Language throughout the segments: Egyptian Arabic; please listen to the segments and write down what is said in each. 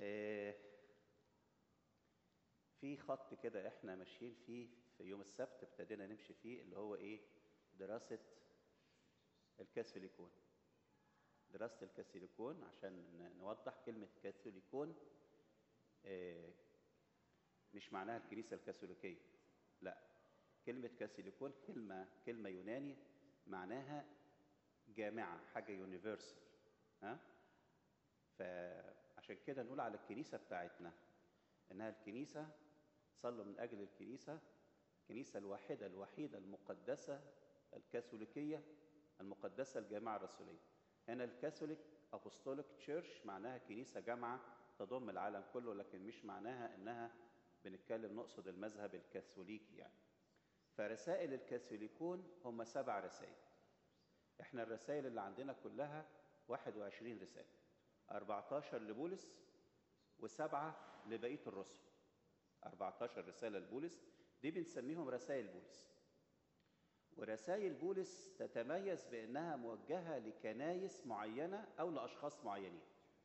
آه، في خط كده احنا ماشيين فيه في يوم السبت ابتدينا نمشي فيه اللي هو ايه دراسة الكاثوليكون دراسة الكاثوليكون عشان ن- نوضح كلمة كاثوليكون آه، مش معناها الكنيسة الكاثوليكية لا كلمة كاثوليكون كلمة كلمة يوناني معناها جامعة حاجة يونيفرسال ها فعشان كده نقول على الكنيسة بتاعتنا إنها الكنيسة صلوا من أجل الكنيسة الكنيسة الواحدة الوحيدة المقدسة الكاثوليكية المقدسة الجامعة الرسولية هنا الكاثوليك أبوستوليك تشيرش معناها كنيسة جامعة تضم العالم كله لكن مش معناها إنها بنتكلم نقصد المذهب الكاثوليكي يعني فرسائل الكاثوليكون هم سبع رسائل احنا الرسائل اللي عندنا كلها 21 رسالة 14 لبولس وسبعة لبقية الرسل 14 رسالة لبولس دي بنسميهم رسائل بولس ورسائل بولس تتميز بأنها موجهة لكنايس معينة أو لأشخاص معينين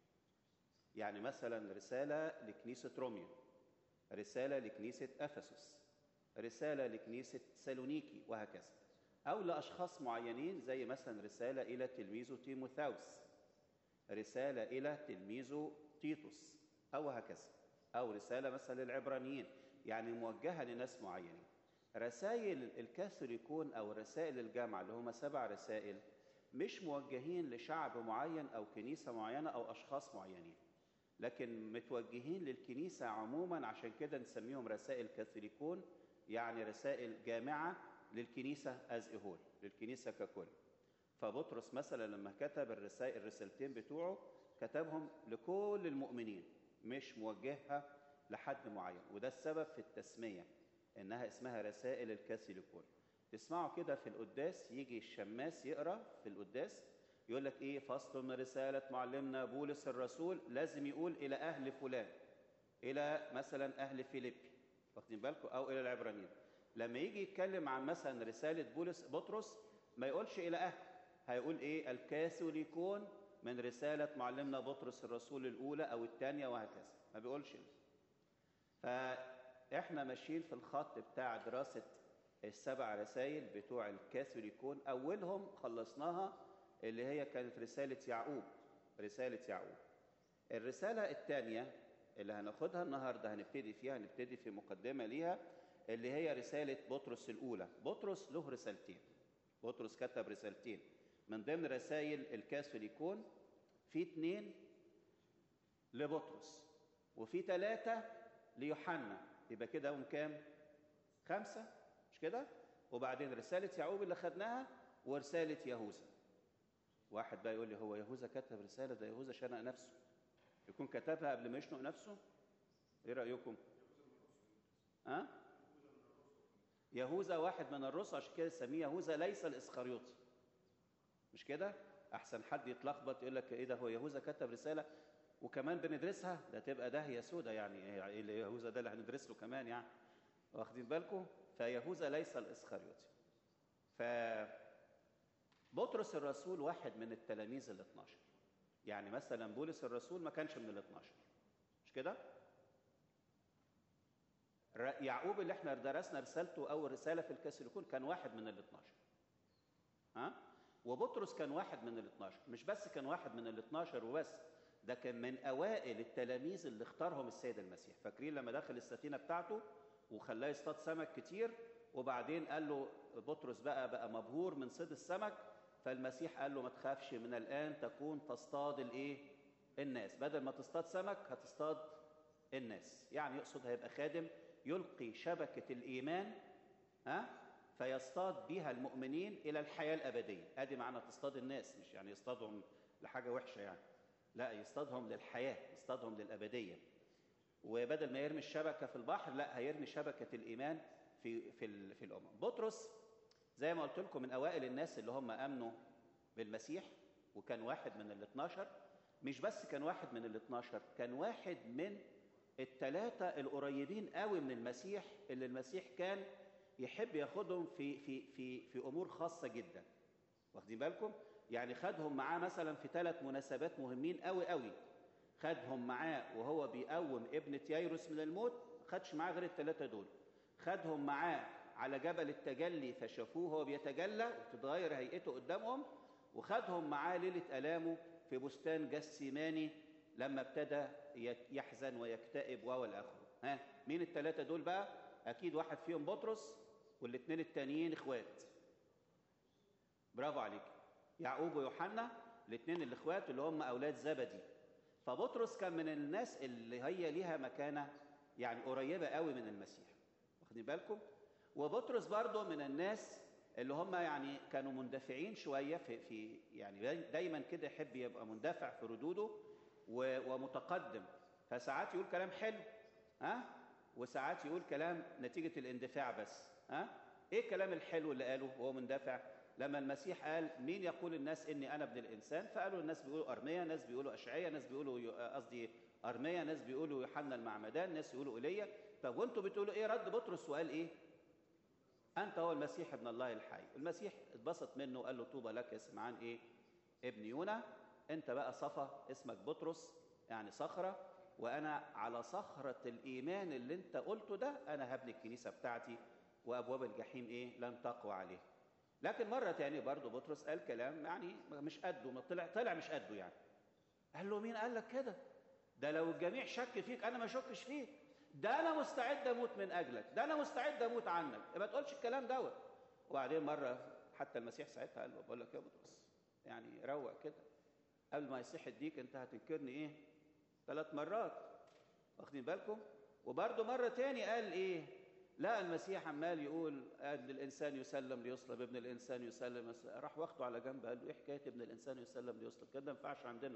يعني مثلا رسالة لكنيسة روميا رسالة لكنيسة أفسس رسالة لكنيسة سالونيكي وهكذا أو لأشخاص معينين زي مثلا رسالة إلى تلميذه تيموثاوس رسالة إلى تلميذه تيتوس أو هكذا أو رسالة مثلا للعبرانيين يعني موجهة لناس معينين رسائل الكاثوليكون أو رسائل الجامعة اللي هم سبع رسائل مش موجهين لشعب معين أو كنيسة معينة أو أشخاص معينين لكن متوجهين للكنيسة عموما عشان كده نسميهم رسائل كاثوليكون يعني رسائل جامعة للكنيسة از هول للكنيسة ككل فبطرس مثلا لما كتب الرسائل الرسالتين بتوعه كتبهم لكل المؤمنين مش موجهها لحد معين وده السبب في التسمية انها اسمها رسائل الكاثوليكون تسمعوا كده في القداس يجي الشماس يقرا في القداس يقول لك ايه فصل من رسالة معلمنا بولس الرسول لازم يقول الى اهل فلان الى مثلا اهل فيليبي واخدين بالكم او الى العبرانيين لما يجي يتكلم عن مثلا رسالة بولس بطرس ما يقولش الى اهل هيقول ايه الكاثوليكون من رسالة معلمنا بطرس الرسول الأولى أو الثانية وهكذا ما بيقولش فإحنا ماشيين في الخط بتاع دراسة السبع رسائل بتوع الكاثوليكون أولهم خلصناها اللي هي كانت رسالة يعقوب رسالة يعقوب الرسالة الثانية اللي هناخدها النهاردة هنبتدي فيها هنبتدي في مقدمة ليها اللي هي رسالة بطرس الأولى بطرس له رسالتين بطرس كتب رسالتين من ضمن رسائل الكاثوليكون في اتنين لبطرس وفي ثلاثة ليوحنا يبقى كده هم كام؟ خمسة مش كده؟ وبعدين رسالة يعقوب اللي خدناها ورسالة يهوذا واحد بقى يقول لي هو يهوذا كتب رسالة ده يهوذا شنق نفسه يكون كتبها قبل ما يشنق نفسه؟ ايه رأيكم؟ ها؟ أه؟ يهوذا واحد من الرسل عشان كده سميه يهوذا ليس الاسخريوطي مش كده احسن حد يتلخبط يقول لك ايه ده هو يهوذا كتب رساله وكمان بندرسها ده تبقى داهيه سودة يعني ايه اللي يهوذا ده اللي هندرس له كمان يعني واخدين بالكم فيهوذا ليس الاسخريوطي ف بطرس الرسول واحد من التلاميذ ال 12 يعني مثلا بولس الرسول ما كانش من ال 12 مش كده يعقوب اللي احنا درسنا رسالته اول رساله في الكاثوليكون كان واحد من ال 12 ها وبطرس كان واحد من ال 12 مش بس كان واحد من ال 12 وبس ده كان من اوائل التلاميذ اللي اختارهم السيد المسيح فاكرين لما دخل السفينه بتاعته وخلاه يصطاد سمك كتير وبعدين قال له بطرس بقى بقى مبهور من صيد السمك فالمسيح قال له ما تخافش من الان تكون تصطاد الايه الناس بدل ما تصطاد سمك هتصطاد الناس يعني يقصد هيبقى خادم يلقي شبكه الايمان ها فيصطاد بها المؤمنين الى الحياه الابديه ادي معنى تصطاد الناس مش يعني يصطادهم لحاجه وحشه يعني لا يصطادهم للحياه يصطادهم للابديه وبدل ما يرمي الشبكه في البحر لا هيرمي شبكه الايمان في في في الامم بطرس زي ما قلت لكم من اوائل الناس اللي هم امنوا بالمسيح وكان واحد من ال 12 مش بس كان واحد من ال 12 كان واحد من الثلاثه القريبين قوي من المسيح اللي المسيح كان يحب ياخدهم في في في في امور خاصه جدا واخدين بالكم يعني خدهم معاه مثلا في ثلاث مناسبات مهمين قوي قوي خدهم معاه وهو بيقوم ابنة يايروس من الموت خدش معاه غير الثلاثة دول خدهم معاه على جبل التجلي فشافوه وهو بيتجلى وبتتغير هيئته قدامهم وخدهم معاه ليلة ألامه في بستان جسيماني لما ابتدى يحزن ويكتئب وهو الآخر ها مين الثلاثة دول بقى أكيد واحد فيهم بطرس والاثنين التانيين إخوات برافو عليك يعقوب ويوحنا الاثنين الاخوات اللي هم اولاد زبدي فبطرس كان من الناس اللي هي ليها مكانه يعني قريبه قوي من المسيح واخدين بالكم وبطرس برضه من الناس اللي هم يعني كانوا مندفعين شويه في في يعني دايما كده يحب يبقى مندفع في ردوده ومتقدم فساعات يقول كلام حلو ها وساعات يقول كلام نتيجه الاندفاع بس ها ايه الكلام الحلو اللي قاله وهو مندفع لما المسيح قال مين يقول الناس اني انا ابن الانسان فقالوا الناس بيقولوا ارميا ناس بيقولوا اشعيا ناس بيقولوا قصدي ارميا ناس بيقولوا يوحنا المعمدان ناس يقولوا ايليا طب وانتوا بتقولوا ايه رد بطرس وقال ايه انت هو المسيح ابن الله الحي المسيح اتبسط منه وقال له طوبى لك يا سمعان ايه ابن يونا انت بقى صفا اسمك بطرس يعني صخره وانا على صخره الايمان اللي انت قلته ده انا هبني الكنيسه بتاعتي وابواب الجحيم ايه لن تقوى عليه لكن مرة تاني برضه بطرس قال كلام يعني مش قده ما طلع طلع مش قده يعني قال له مين قال لك كده ده لو الجميع شك فيك انا ما اشكش فيك ده انا مستعد اموت من اجلك ده انا مستعد اموت عنك ما تقولش الكلام دوت وبعدين مرة حتى المسيح ساعتها قال له بقول لك يا بطرس يعني روق كده قبل ما يصيح الديك انت هتنكرني ايه ثلاث مرات واخدين بالكم وبرضه مرة تاني قال ايه لا المسيح عمال يقول ابن الانسان يسلم ليصلب ابن الانسان يسلم راح واخده على جنب قال له ايه حكايه ابن الانسان يسلم ليصلب كده ما ينفعش عندنا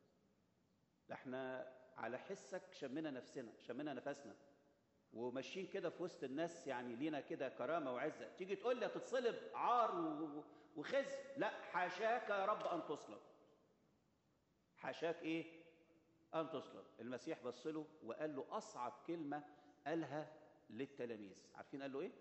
ده احنا على حسك شمنا نفسنا شمنا نفسنا وماشيين كده في وسط الناس يعني لينا كده كرامه وعزه تيجي تقول لي هتتصلب عار وخزي لا حاشاك يا رب ان تصلب حاشاك ايه ان تصلب المسيح بص له وقال له اصعب كلمه قالها للتلاميذ عارفين قال له ايه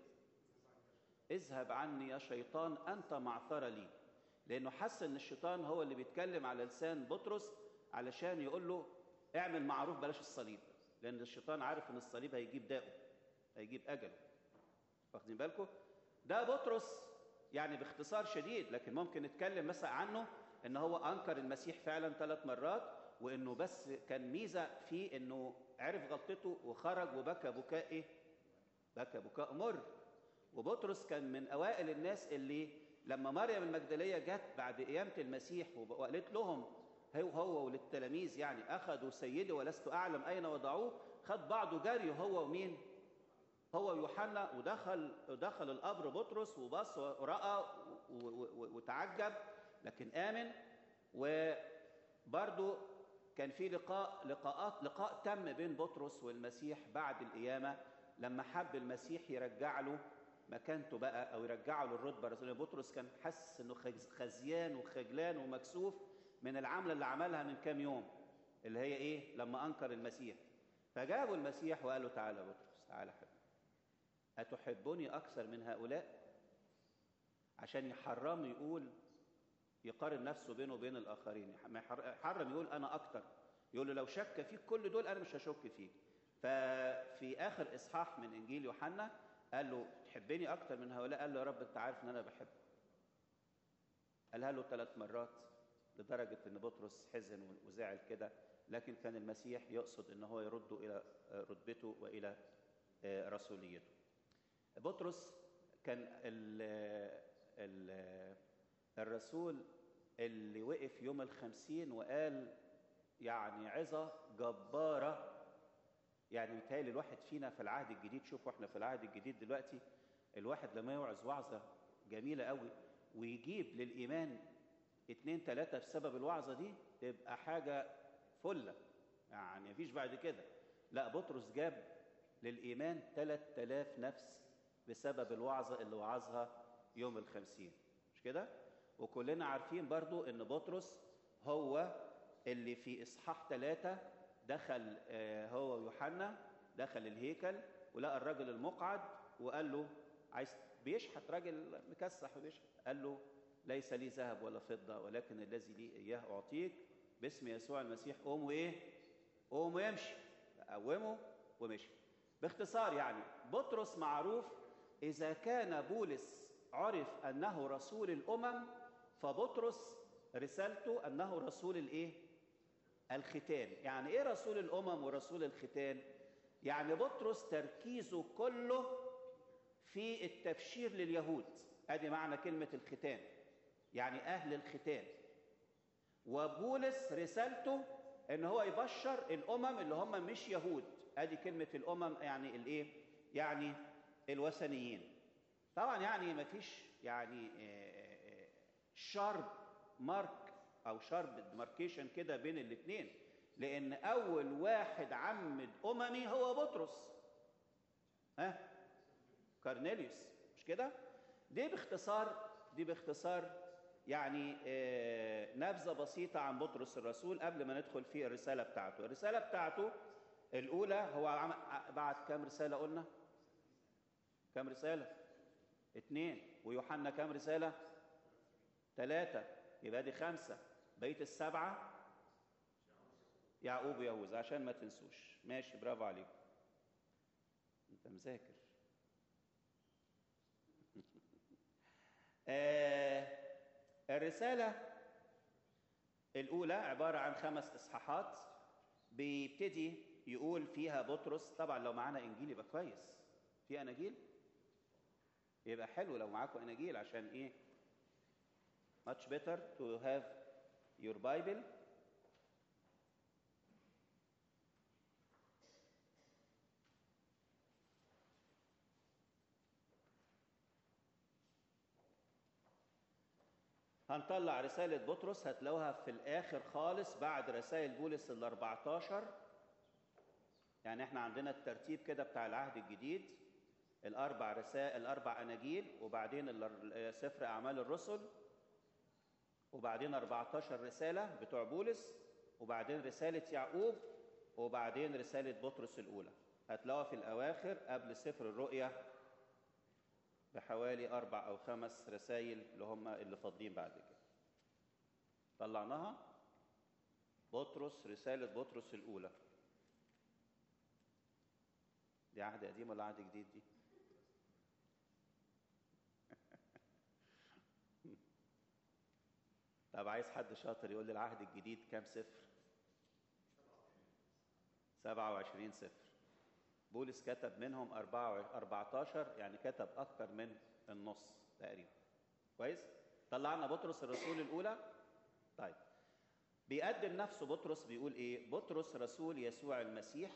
اذهب عني يا شيطان انت معثرة لي لانه حس ان الشيطان هو اللي بيتكلم على لسان بطرس علشان يقول له اعمل معروف بلاش الصليب لان الشيطان عارف ان الصليب هيجيب داءه هيجيب اجله واخدين بالكم ده بطرس يعني باختصار شديد لكن ممكن نتكلم مثلا عنه ان هو انكر المسيح فعلا ثلاث مرات وانه بس كان ميزه في انه عرف غلطته وخرج وبكى بكاء ايه بكى بكاء مر وبطرس كان من اوائل الناس اللي لما مريم المجدليه جت بعد قيامه المسيح وقالت لهم هو هو وللتلاميذ يعني اخذوا سيدي ولست اعلم اين وضعوه خد بعضه جري هو ومين هو ويوحنا ودخل ودخل القبر بطرس وبص وراى وتعجب لكن امن وبرضه كان في لقاء لقاءات لقاء تم بين بطرس والمسيح بعد القيامه لما حب المسيح يرجع له مكانته بقى او يرجعه للرتبه الرسوليه بطرس كان حس انه خزيان وخجلان ومكسوف من العمله اللي عملها من كام يوم اللي هي ايه لما انكر المسيح فجابوا المسيح وقال له تعالى بطرس تعالى حبيبي اتحبني اكثر من هؤلاء عشان يحرم يقول يقارن نفسه بينه وبين الاخرين يحرم يقول انا اكتر يقول له لو شك فيك كل دول انا مش هشك فيك ففي اخر اصحاح من انجيل يوحنا قال له تحبني اكتر من هؤلاء قال له يا رب انت عارف ان انا بحبك قالها له ثلاث مرات لدرجه ان بطرس حزن وزعل كده لكن كان المسيح يقصد ان هو يرده الى رتبته والى رسوليته بطرس كان ال ال الرسول اللي وقف يوم الخمسين وقال يعني عظة جبارة يعني متهيألي الواحد فينا في العهد الجديد شوفوا احنا في العهد الجديد دلوقتي الواحد لما يوعظ وعظة جميلة قوي ويجيب للإيمان اتنين تلاتة بسبب الوعظة دي تبقى حاجة فلة يعني مفيش بعد كده لا بطرس جاب للإيمان تلات تلاف نفس بسبب الوعظة اللي وعظها يوم الخمسين مش كده؟ وكلنا عارفين برضو ان بطرس هو اللي في اصحاح ثلاثة دخل هو ويوحنا دخل الهيكل ولقى الراجل المقعد وقال له عايز بيشحت راجل مكسح وبيشحت قال له ليس لي ذهب ولا فضة ولكن الذي لي إياه أعطيك باسم يسوع المسيح قوم وإيه قوم ويمشي قومه ومشي باختصار يعني بطرس معروف إذا كان بولس عرف أنه رسول الأمم فبطرس رسالته أنه رسول الإيه؟ الختان يعني إيه رسول الأمم ورسول الختان؟ يعني بطرس تركيزه كله في التبشير لليهود ادي معنى كلمة الختان يعني أهل الختان وبولس رسالته ان هو يبشر الامم اللي هم مش يهود ادي كلمه الامم يعني الايه يعني الوثنيين طبعا يعني ما فيش يعني شارب مارك او شارب ماركيشن كده بين الاثنين لان اول واحد عمد اممي هو بطرس ها كارنيليوس مش كده دي باختصار دي باختصار يعني نبذة بسيطة عن بطرس الرسول قبل ما ندخل في الرسالة بتاعته الرسالة بتاعته الأولى هو بعت كام رسالة قلنا كام رسالة اتنين ويوحنا كام رسالة ثلاثة يبقى دي خمسة بقية السبعة يعقوب ويهوذا عشان ما تنسوش ماشي برافو عليكم انت مذاكر آه الرسالة الأولى عبارة عن خمس إصحاحات بيبتدي يقول فيها بطرس طبعا لو معانا إنجيل يبقى كويس في أناجيل يبقى حلو لو معاكم أناجيل عشان إيه much better to have your Bible هنطلع رسالة بطرس هتلاقوها في الآخر خالص بعد رسائل بولس ال 14 يعني احنا عندنا الترتيب كده بتاع العهد الجديد الأربع رسائل الأربع أناجيل وبعدين سفر أعمال الرسل وبعدين 14 رسالة بتوع بولس وبعدين رسالة يعقوب وبعدين رسالة بطرس الأولى هتلاقوها في الأواخر قبل سفر الرؤيا بحوالي أربع أو خمس رسائل اللي هم اللي فاضلين بعد كده طلعناها بطرس رسالة بطرس الأولى دي عهد قديم ولا عهد جديد دي؟ طب عايز حد شاطر يقول لي العهد الجديد كام صفر؟ 27 صفر بولس كتب منهم 14 يعني كتب أكثر من النص تقريبا كويس؟ طلعنا بطرس الرسول الأولى طيب بيقدم نفسه بطرس بيقول إيه؟ بطرس رسول يسوع المسيح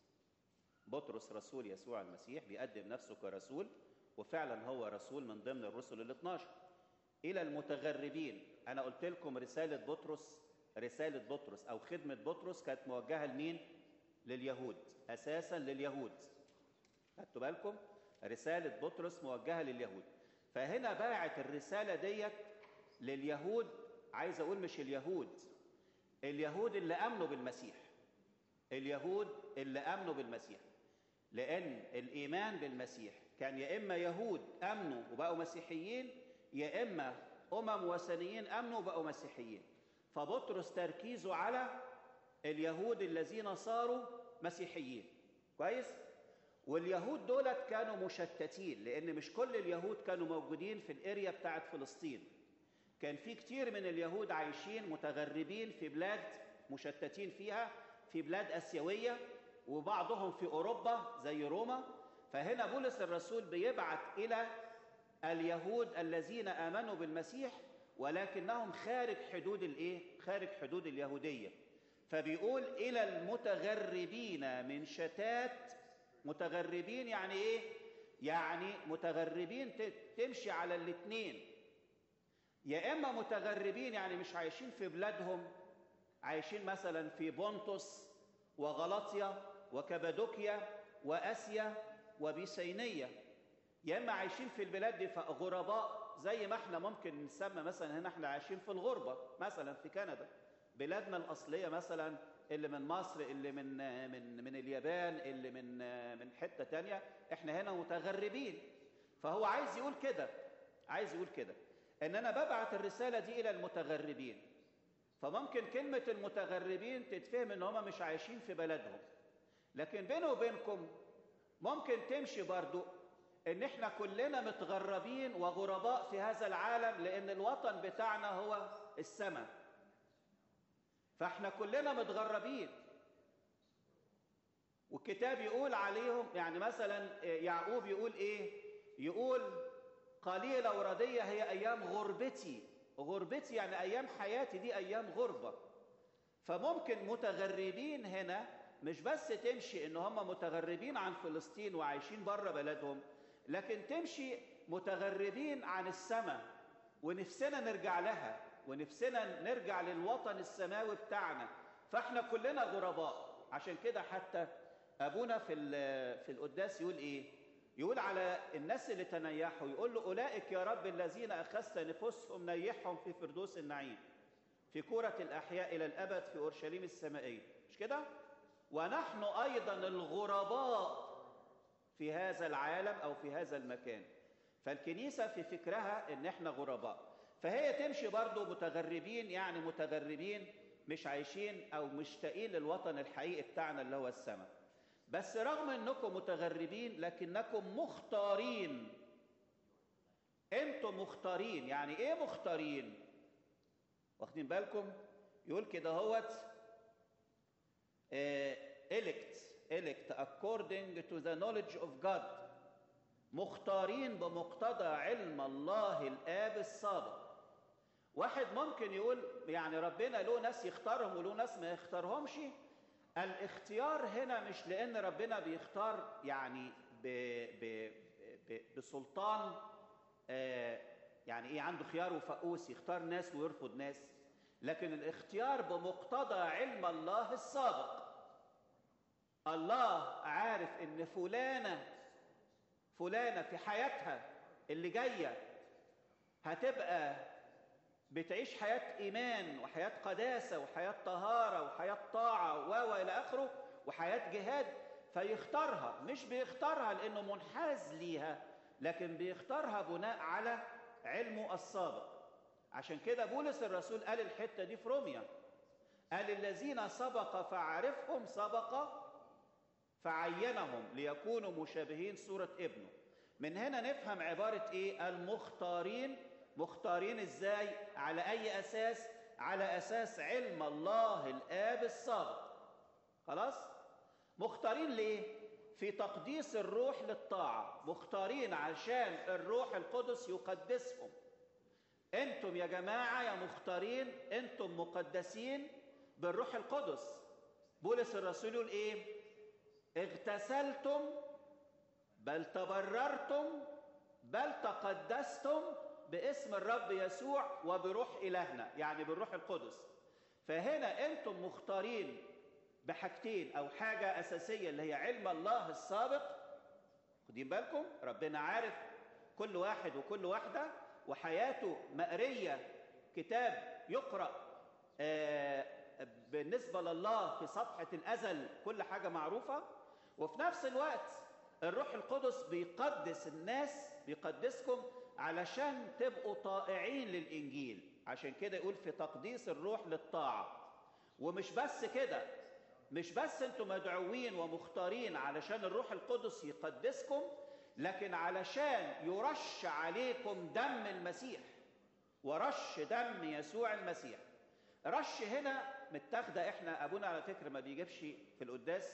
بطرس رسول يسوع المسيح بيقدم نفسه كرسول وفعلا هو رسول من ضمن الرسل ال 12 إلى المتغربين أنا قلت لكم رسالة بطرس رسالة بطرس أو خدمة بطرس كانت موجهة لمين؟ لليهود اساسا لليهود خدتوا بالكم رساله بطرس موجهه لليهود فهنا باعت الرساله ديت لليهود عايز اقول مش اليهود اليهود اللي امنوا بالمسيح اليهود اللي امنوا بالمسيح لان الايمان بالمسيح كان يا اما يهود امنوا وبقوا مسيحيين يا اما امم وثنيين امنوا وبقوا مسيحيين فبطرس تركيزه على اليهود الذين صاروا مسيحيين كويس واليهود دولت كانوا مشتتين لان مش كل اليهود كانوا موجودين في الاريا بتاعت فلسطين كان في كتير من اليهود عايشين متغربين في بلاد مشتتين فيها في بلاد اسيويه وبعضهم في اوروبا زي روما فهنا بولس الرسول بيبعت الى اليهود الذين امنوا بالمسيح ولكنهم خارج حدود الايه خارج حدود اليهوديه فبيقول الى المتغربين من شتات متغربين يعني ايه يعني متغربين تمشي على الاثنين يا اما متغربين يعني مش عايشين في بلادهم عايشين مثلا في بونطس وغلطيا وكبادوكيا واسيا وبيسينيه يا اما عايشين في البلاد دي غرباء زي ما احنا ممكن نسمى مثلا هنا احنا عايشين في الغربه مثلا في كندا بلادنا الأصلية مثلا اللي من مصر اللي من من من اليابان اللي من من حتة تانية احنا هنا متغربين فهو عايز يقول كده عايز يقول كده ان انا ببعت الرسالة دي الى المتغربين فممكن كلمة المتغربين تتفهم ان هم مش عايشين في بلدهم لكن بيني وبينكم ممكن تمشي برضو ان احنا كلنا متغربين وغرباء في هذا العالم لان الوطن بتاعنا هو السماء فاحنا كلنا متغربين والكتاب يقول عليهم يعني مثلا يعقوب يقول ايه يقول قليلة وردية هي أيام غربتي غربتي يعني أيام حياتي دي أيام غربة فممكن متغربين هنا مش بس تمشي إن هم متغربين عن فلسطين وعايشين بره بلدهم لكن تمشي متغربين عن السماء ونفسنا نرجع لها ونفسنا نرجع للوطن السماوي بتاعنا فاحنا كلنا غرباء عشان كده حتى ابونا في في القداس يقول ايه يقول على الناس اللي تنيحوا يقول له اولئك يا رب الذين اخذت نفوسهم نيحهم في فردوس النعيم في كرة الأحياء إلى الأبد في أورشليم السمائية مش كده؟ ونحن أيضا الغرباء في هذا العالم أو في هذا المكان فالكنيسة في فكرها إن إحنا غرباء فهي تمشي برضو متغربين يعني متغربين مش عايشين أو مشتاقين للوطن الحقيقي بتاعنا اللي هو السماء بس رغم انكم متغربين لكنكم مختارين انتم مختارين يعني ايه مختارين واخدين بالكم يقول كده هوت elect elect according to the knowledge of God مختارين بمقتضى علم الله الآب السابق واحد ممكن يقول يعني ربنا له ناس يختارهم وله ناس ما يختارهمش الاختيار هنا مش لان ربنا بيختار يعني ب ب ب بسلطان آه يعني ايه عنده خيار وفقوس يختار ناس ويرفض ناس لكن الاختيار بمقتضى علم الله السابق الله عارف ان فلانه فلانه في حياتها اللي جايه هتبقى بتعيش حياة إيمان وحياة قداسة وحياة طهارة وحياة طاعة و إلى آخره وحياة جهاد فيختارها مش بيختارها لأنه منحاز ليها لكن بيختارها بناء على علمه السابق عشان كده بولس الرسول قال الحتة دي في روميا قال الذين سبق فعرفهم سبق فعينهم ليكونوا مشابهين صورة ابنه من هنا نفهم عبارة ايه المختارين مختارين ازاي على اي اساس على اساس علم الله الاب السابق خلاص مختارين ليه في تقديس الروح للطاعه مختارين عشان الروح القدس يقدسهم انتم يا جماعه يا مختارين انتم مقدسين بالروح القدس بولس الرسول يقول ايه اغتسلتم بل تبررتم بل تقدستم باسم الرب يسوع وبروح إلهنا يعني بالروح القدس فهنا أنتم مختارين بحاجتين أو حاجة أساسية اللي هي علم الله السابق خدين بالكم ربنا عارف كل واحد وكل واحدة وحياته مقرية كتاب يقرأ آه بالنسبة لله في صفحة الأزل كل حاجة معروفة وفي نفس الوقت الروح القدس بيقدس الناس بيقدسكم علشان تبقوا طائعين للإنجيل عشان كده يقول في تقديس الروح للطاعة ومش بس كده مش بس انتم مدعوين ومختارين علشان الروح القدس يقدسكم لكن علشان يرش عليكم دم المسيح ورش دم يسوع المسيح رش هنا متاخده احنا ابونا على فكره ما بيجيبش في القداس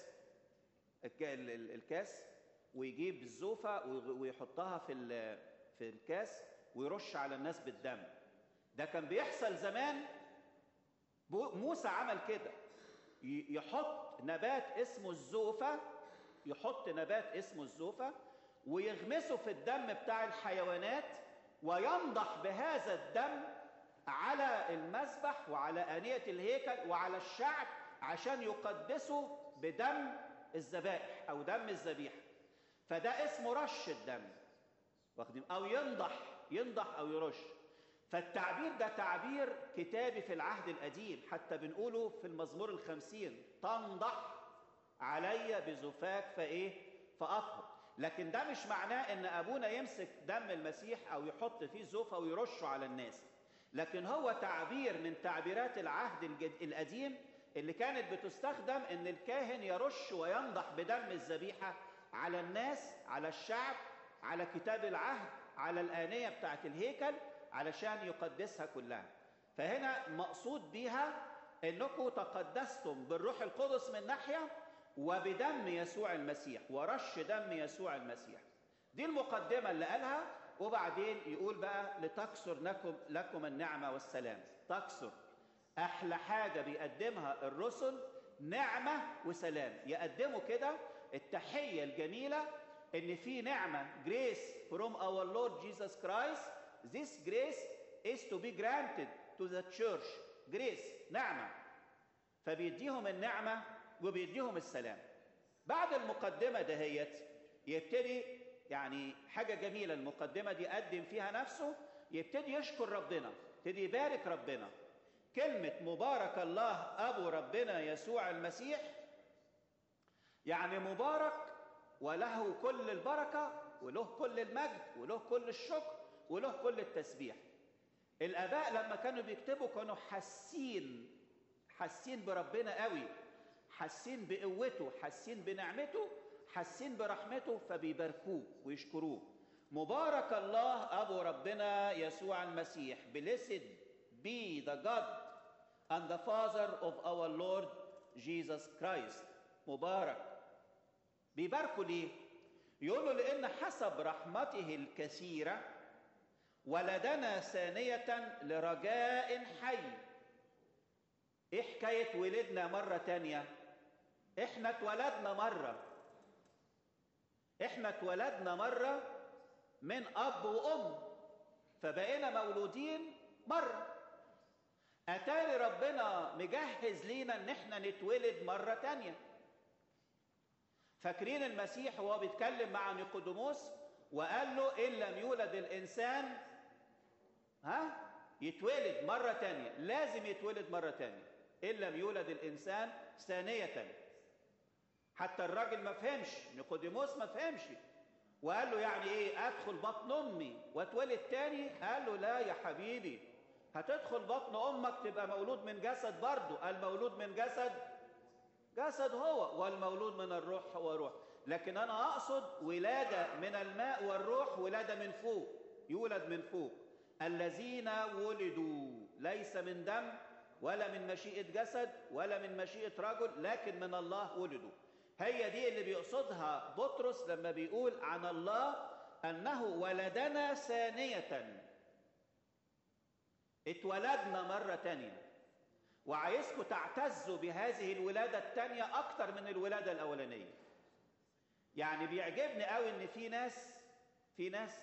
الكاس ويجيب الزوفه ويحطها في في الكاس ويرش على الناس بالدم ده كان بيحصل زمان موسى عمل كده يحط نبات اسمه الزوفة يحط نبات اسمه الزوفة ويغمسه في الدم بتاع الحيوانات وينضح بهذا الدم على المذبح وعلى آنية الهيكل وعلى الشعب عشان يقدسوا بدم الذبائح أو دم الذبيحة فده اسمه رش الدم واخدين او ينضح ينضح او يرش فالتعبير ده تعبير كتابي في العهد القديم حتى بنقوله في المزمور الخمسين تنضح علي بزفاك فايه فاطهر لكن ده مش معناه ان ابونا يمسك دم المسيح او يحط فيه زوفه ويرشه على الناس لكن هو تعبير من تعبيرات العهد الجد- القديم اللي كانت بتستخدم ان الكاهن يرش وينضح بدم الذبيحه على الناس على الشعب على كتاب العهد على الآنية بتاعت الهيكل علشان يقدسها كلها فهنا مقصود بيها انكم تقدستم بالروح القدس من ناحيه وبدم يسوع المسيح ورش دم يسوع المسيح دي المقدمه اللي قالها وبعدين يقول بقى لتكثر لكم لكم النعمه والسلام تكثر احلى حاجه بيقدمها الرسل نعمه وسلام يقدموا كده التحيه الجميله ان في نعمه grace from our Lord Jesus Christ this grace is to be granted to the church grace نعمه فبيديهم النعمه وبيديهم السلام بعد المقدمه دهيت يبتدي يعني حاجه جميله المقدمه دي قدم فيها نفسه يبتدي يشكر ربنا يبتدي يبارك ربنا كلمه مبارك الله ابو ربنا يسوع المسيح يعني مبارك وله كل البركه وله كل المجد وله كل الشكر وله كل التسبيح الاباء لما كانوا بيكتبوا كانوا حاسين حاسين بربنا قوي حاسين بقوته حاسين بنعمته حاسين برحمته فبيباركوه ويشكروه مبارك الله ابو ربنا يسوع المسيح blessed be the God and the Father of our Lord Jesus Christ مبارك بيباركوا ليه يقولوا لان حسب رحمته الكثيره ولدنا ثانيه لرجاء حي ايه حكايه ولدنا مره تانيه احنا اتولدنا مره احنا اتولدنا مره من اب وام فبقينا مولودين مره اتاري ربنا مجهز لينا ان احنا نتولد مره تانيه فاكرين المسيح وهو بيتكلم مع نيقوديموس وقال له ان لم يولد الانسان ها يتولد مره تانيه لازم يتولد مره تانيه ان لم يولد الانسان ثانيه حتى الراجل ما فهمش نيقوديموس ما فهمش وقال له يعني ايه ادخل بطن امي واتولد تاني قال له لا يا حبيبي هتدخل بطن امك تبقى مولود من جسد برضه المولود من جسد جسد هو والمولود من الروح هو روح لكن انا اقصد ولاده من الماء والروح ولاده من فوق يولد من فوق الذين ولدوا ليس من دم ولا من مشيئه جسد ولا من مشيئه رجل لكن من الله ولدوا هي دي اللي بيقصدها بطرس لما بيقول عن الله انه ولدنا ثانيه اتولدنا مره تانيه وعايزكم تعتزوا بهذه الولاده الثانيه اكتر من الولاده الاولانيه يعني بيعجبني قوي ان في ناس في ناس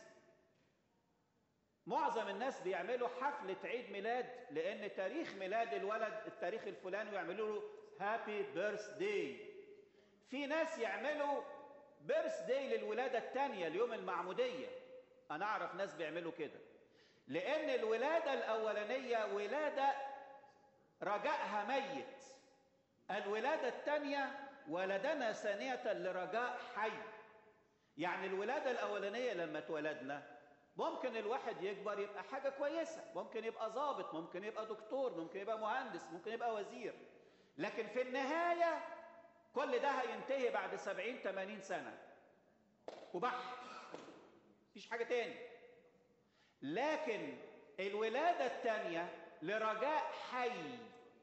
معظم الناس بيعملوا حفلة عيد ميلاد لأن تاريخ ميلاد الولد التاريخ الفلاني ويعملوا له هابي بيرث داي. في ناس يعملوا بيرث داي للولادة الثانية اليوم المعمودية. أنا أعرف ناس بيعملوا كده. لأن الولادة الأولانية ولادة رجائها ميت. الولادة الثانية ولدنا ثانية لرجاء حي. يعني الولادة الأولانية لما اتولدنا ممكن الواحد يكبر يبقى حاجة كويسة ممكن يبقى ضابط ممكن يبقى دكتور ممكن يبقى مهندس ممكن يبقى وزير لكن في النهاية كل ده هينتهي بعد سبعين تمانين سنة وبح مفيش حاجة تاني لكن الولادة التانية لرجاء حي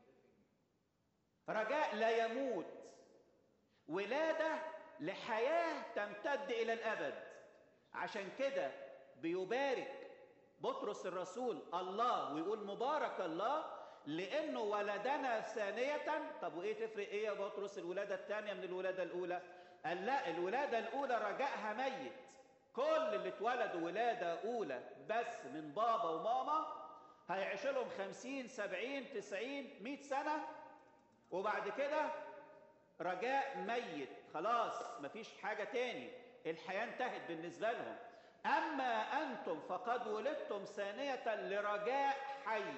رجاء لا يموت ولادة لحياة تمتد إلى الأبد عشان كده بيبارك بطرس الرسول الله ويقول مبارك الله لانه ولدنا ثانيه طب وايه تفرق ايه يا بطرس الولاده الثانيه من الولاده الاولى قال لا الولاده الاولى رجائها ميت كل اللي اتولدوا ولاده اولى بس من بابا وماما هيعيش لهم خمسين سبعين تسعين مئة سنة وبعد كده رجاء ميت خلاص مفيش حاجة تاني الحياة انتهت بالنسبة لهم أما أنتم فقد ولدتم ثانية لرجاء حي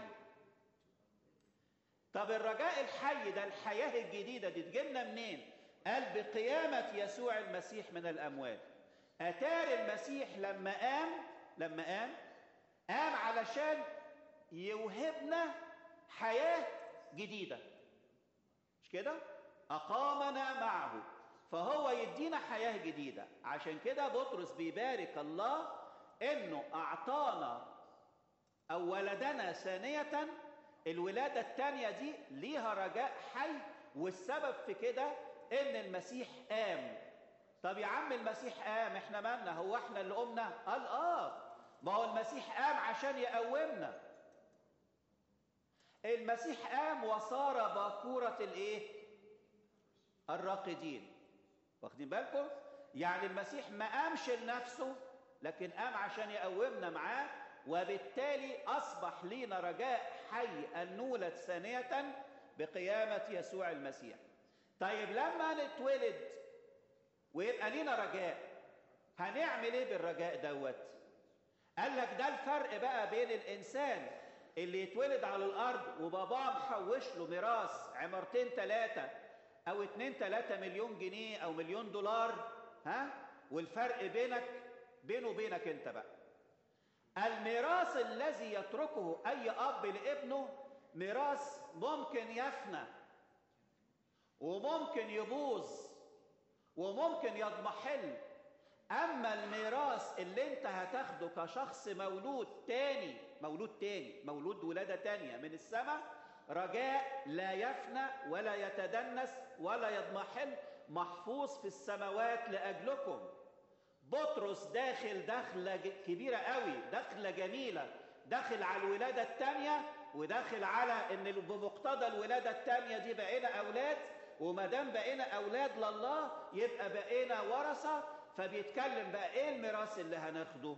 طب الرجاء الحي ده الحياة الجديدة دي تجيلنا منين؟ قال بقيامة يسوع المسيح من الأموات أتار المسيح لما قام لما قام قام علشان يوهبنا حياة جديدة مش كده أقامنا معه فهو يدينا حياة جديدة عشان كده بطرس بيبارك الله إنه أعطانا أو ولدنا ثانية الولادة الثانية دي ليها رجاء حي والسبب في كده إن المسيح قام طب يا عم المسيح قام احنا مالنا هو احنا اللي قمنا قال اه ما هو المسيح قام عشان يقومنا المسيح قام وصار باكورة الايه الراقدين واخدين بالكم يعني المسيح ما قامش لنفسه لكن قام عشان يقومنا معاه وبالتالي اصبح لينا رجاء حي ان نولد ثانيه بقيامه يسوع المسيح طيب لما نتولد ويبقى لينا رجاء هنعمل ايه بالرجاء دوت قال لك ده الفرق بقى بين الانسان اللي يتولد على الارض وباباه محوش له ميراث عمارتين ثلاثه او اتنين تلاتة مليون جنيه او مليون دولار ها والفرق بينك بينه وبينك انت بقى الميراث الذي يتركه اي اب لابنه ميراث ممكن يفنى وممكن يبوظ وممكن يضمحل اما الميراث اللي انت هتاخده كشخص مولود تاني مولود تاني مولود ولاده تانيه من السماء رجاء لا يفنى ولا يتدنس ولا يضمحل محفوظ في السماوات لاجلكم بطرس داخل دخله كبيره قوي دخله جميله داخل على الولاده الثانيه وداخل على ان بمقتضى الولاده الثانيه دي بقينا اولاد وما دام بقينا اولاد لله يبقى بقينا ورثه فبيتكلم بقى ايه الميراث اللي هناخده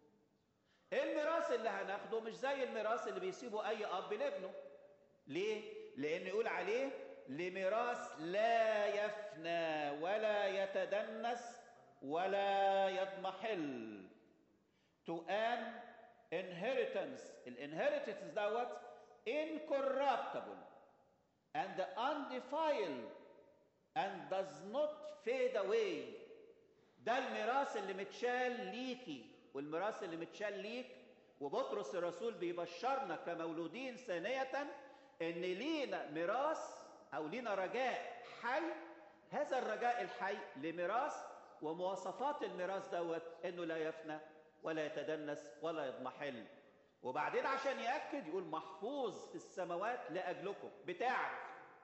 الميراث اللي هناخده مش زي الميراث اللي بيسيبه اي اب لابنه ليه لان يقول عليه لميراث لا يفنى ولا يتدنس ولا يضمحل to an inheritance الانهيرتنس دوت incorruptible and undefiled and does not fade away ده الميراث اللي متشال ليكي والميراث اللي متشال ليك وبطرس الرسول بيبشرنا كمولودين ثانية ان لينا ميراث او لينا رجاء حي هذا الرجاء الحي لميراث ومواصفات الميراث دوت انه لا يفنى ولا يتدنس ولا يضمحل وبعدين عشان ياكد يقول محفوظ في السماوات لاجلكم بتاعك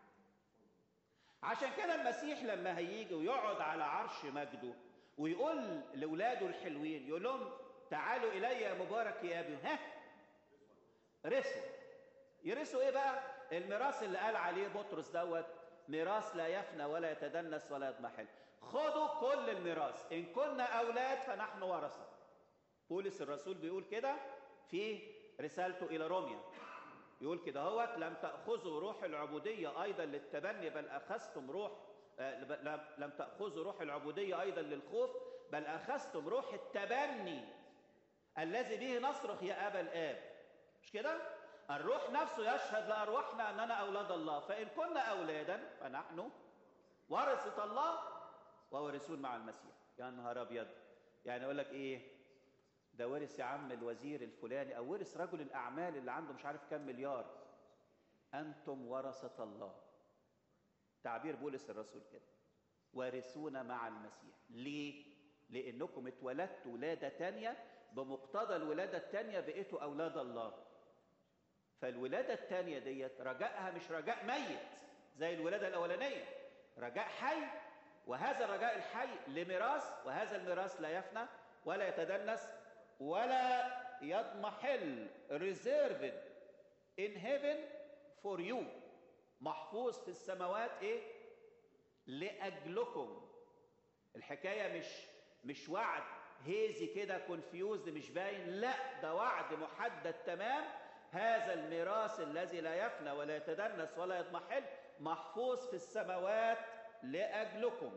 عشان كده المسيح لما هيجي ويقعد على عرش مجده ويقول لاولاده الحلوين يقول لهم تعالوا الي يا مبارك يا ابي ها رثوا يرثوا ايه بقى الميراث اللي قال عليه بطرس دوت ميراث لا يفنى ولا يتدنس ولا يضمحل خدوا كل الميراث ان كنا اولاد فنحن ورثه بولس الرسول بيقول كده في رسالته الى روميا يقول كده هوت لم تاخذوا روح العبوديه ايضا للتبني بل اخذتم روح لم تاخذوا روح العبوديه ايضا للخوف بل اخذتم روح التبني الذي به نصرخ يا ابا الاب مش كده الروح نفسه يشهد لارواحنا اننا اولاد الله فان كنا اولادا فنحن ورثه الله وورثون مع المسيح يا نهار ابيض يعني اقول لك ايه ده ورث يا عم الوزير الفلاني او ورث رجل الاعمال اللي عنده مش عارف كام مليار انتم ورثه الله تعبير بولس الرسول كده وارثون مع المسيح ليه لانكم اتولدتوا ولاده تانية بمقتضى الولاده التانية بقيتوا اولاد الله فالولاده التانية ديت رجائها مش رجاء ميت زي الولاده الاولانيه رجاء حي وهذا الرجاء الحي لميراث وهذا الميراث لا يفنى ولا يتدنس ولا يضمحل reserved in heaven for you محفوظ في السماوات ايه لاجلكم الحكايه مش مش وعد هيزي كده كونفيوزد مش باين لا ده وعد محدد تمام هذا الميراث الذي لا يفنى ولا يتدنس ولا يضمحل محفوظ في السماوات لاجلكم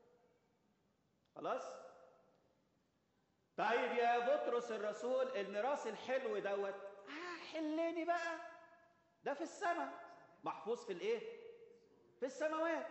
خلاص طيب يا بطرس الرسول الميراث الحلو دوت آه حلني بقى ده في السماء محفوظ في الايه في السماوات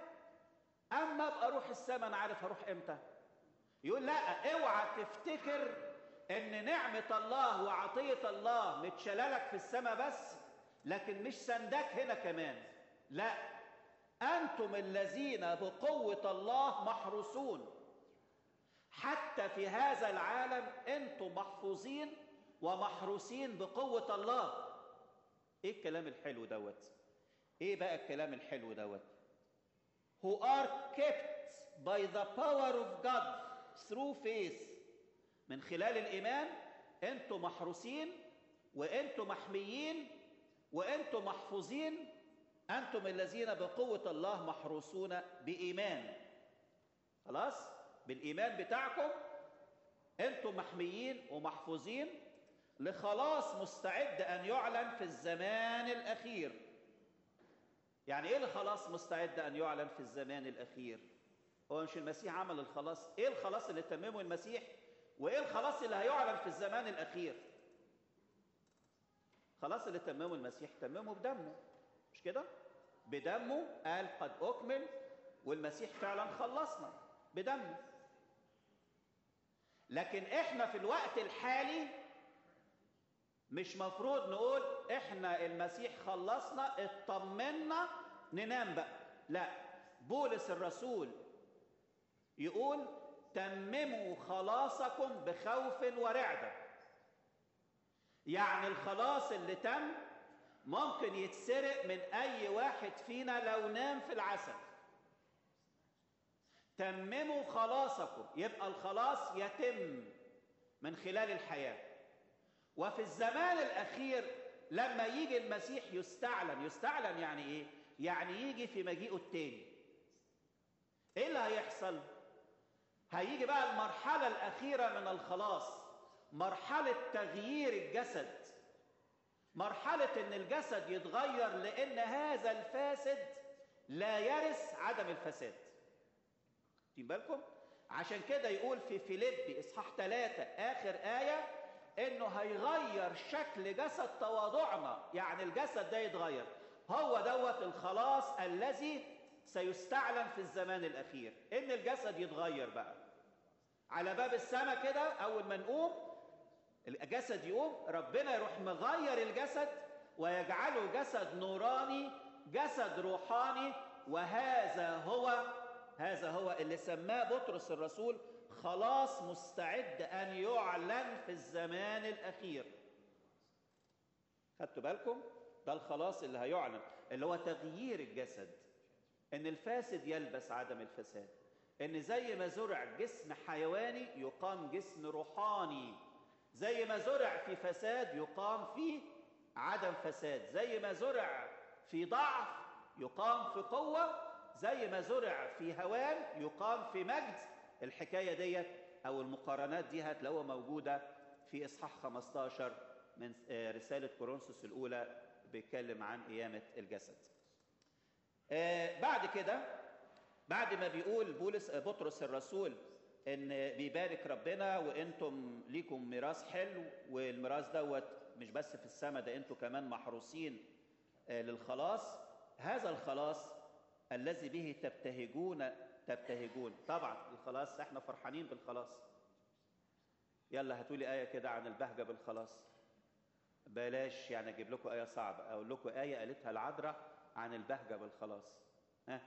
اما ابقى اروح السماء انا عارف هروح امتى يقول لا اوعى تفتكر ان نعمة الله وعطية الله متشلالك في السماء بس لكن مش سندك هنا كمان لا انتم الذين بقوة الله محروسون حتى في هذا العالم انتم محفوظين ومحروسين بقوة الله ايه الكلام الحلو دوت ايه بقى الكلام الحلو دوت who are kept by the power of God through faith من خلال الإيمان أنتم محروسين وأنتم محميين وأنتم محفوظين أنتم الذين بقوة الله محروسون بإيمان خلاص بالإيمان بتاعكم أنتم محميين ومحفوظين لخلاص مستعد أن يعلن في الزمان الأخير يعني ايه الخلاص مستعد ان يعلن في الزمان الاخير هو مش المسيح عمل الخلاص ايه الخلاص اللي تممه المسيح وايه الخلاص اللي هيعلن في الزمان الاخير خلاص اللي تممه المسيح تممه بدمه مش كده بدمه قال قد اكمل والمسيح فعلا خلصنا بدمه لكن احنا في الوقت الحالي مش مفروض نقول احنا المسيح خلصنا اطمنا ننام بقى لا بولس الرسول يقول تمموا خلاصكم بخوف ورعدة يعني الخلاص اللي تم ممكن يتسرق من اي واحد فينا لو نام في العسل تمموا خلاصكم يبقى الخلاص يتم من خلال الحياه وفي الزمان الأخير لما يجي المسيح يستعلن يستعلن يعني إيه؟ يعني يجي في مجيئه التاني إيه اللي هيحصل؟ هيجي بقى المرحلة الأخيرة من الخلاص مرحلة تغيير الجسد مرحلة إن الجسد يتغير لأن هذا الفاسد لا يرث عدم الفساد واخدين بالكم؟ عشان كده يقول في فيليبي إصحاح ثلاثة آخر آية انه هيغير شكل جسد تواضعنا يعني الجسد ده يتغير هو دوت الخلاص الذي سيستعلن في الزمان الاخير ان الجسد يتغير بقى على باب السماء كده اول ما نقوم الجسد يقوم ربنا يروح مغير الجسد ويجعله جسد نوراني جسد روحاني وهذا هو هذا هو اللي سماه بطرس الرسول خلاص مستعد ان يعلن في الزمان الاخير خدتوا بالكم ده الخلاص اللي هيعلن اللي هو تغيير الجسد ان الفاسد يلبس عدم الفساد ان زي ما زرع جسم حيواني يقام جسم روحاني زي ما زرع في فساد يقام في عدم فساد زي ما زرع في ضعف يقام في قوه زي ما زرع في هوان يقام في مجد الحكاية ديت أو المقارنات دي هتلاقوها موجودة في إصحاح 15 من رسالة كورنثوس الأولى بيتكلم عن قيامة الجسد. آه بعد كده بعد ما بيقول بولس بطرس الرسول إن بيبارك ربنا وأنتم ليكم ميراث حلو والميراث دوت مش بس في السماء ده أنتم كمان محروسين آه للخلاص هذا الخلاص الذي به تبتهجون تبتهجون طبعا الخلاص احنا فرحانين بالخلاص يلا هاتوا لي ايه كده عن البهجه بالخلاص بلاش يعني اجيب لكم ايه صعبه اقول لكم ايه قالتها العذراء عن البهجه بالخلاص ها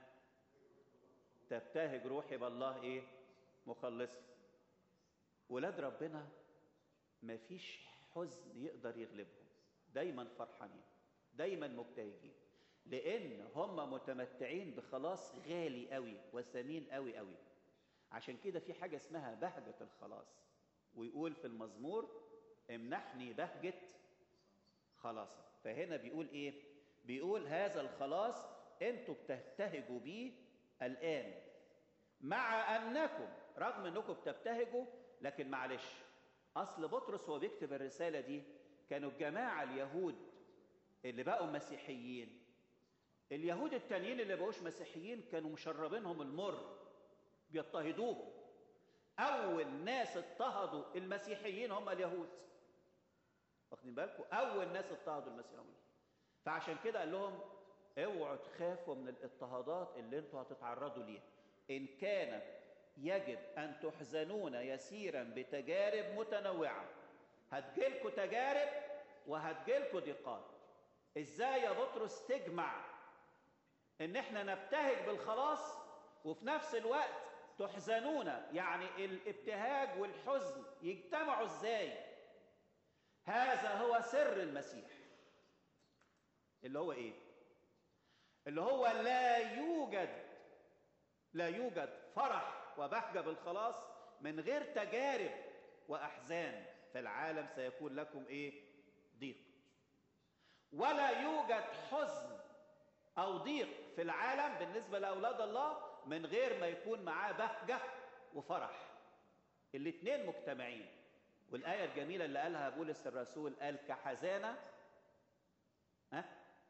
تبتهج روحي بالله ايه مخلصي ولاد ربنا مفيش حزن يقدر يغلبهم دايما فرحانين دايما مبتهجين لان هم متمتعين بخلاص غالي قوي وثمين قوي قوي عشان كده في حاجه اسمها بهجه الخلاص ويقول في المزمور امنحني بهجه خلاصك فهنا بيقول ايه بيقول هذا الخلاص انتوا بتبتهجوا بيه الان مع انكم رغم انكم بتبتهجوا لكن معلش اصل بطرس وهو بيكتب الرساله دي كانوا الجماعه اليهود اللي بقوا مسيحيين اليهود التانيين اللي بقوش مسيحيين كانوا مشربينهم المر بيضطهدوهم اول ناس اضطهدوا المسيحيين هم اليهود واخدين بالكم اول ناس اضطهدوا المسيحيين فعشان كده قال لهم اوعوا تخافوا من الاضطهادات اللي انتوا هتتعرضوا ليها ان كان يجب أن تحزنون يسيرا بتجارب متنوعة هتجيلكوا تجارب وهتجيلكوا ضيقات ازاي يا بطرس تجمع ان احنا نبتهج بالخلاص وفي نفس الوقت تحزنون يعني الابتهاج والحزن يجتمعوا ازاي هذا هو سر المسيح اللي هو ايه اللي هو لا يوجد لا يوجد فرح وبهجه بالخلاص من غير تجارب واحزان فالعالم سيكون لكم ايه ضيق ولا يوجد حزن او ضيق في العالم بالنسبه لاولاد الله من غير ما يكون معاه بهجه وفرح الاثنين مجتمعين والايه الجميله اللي قالها بولس الرسول قال كحزانه ها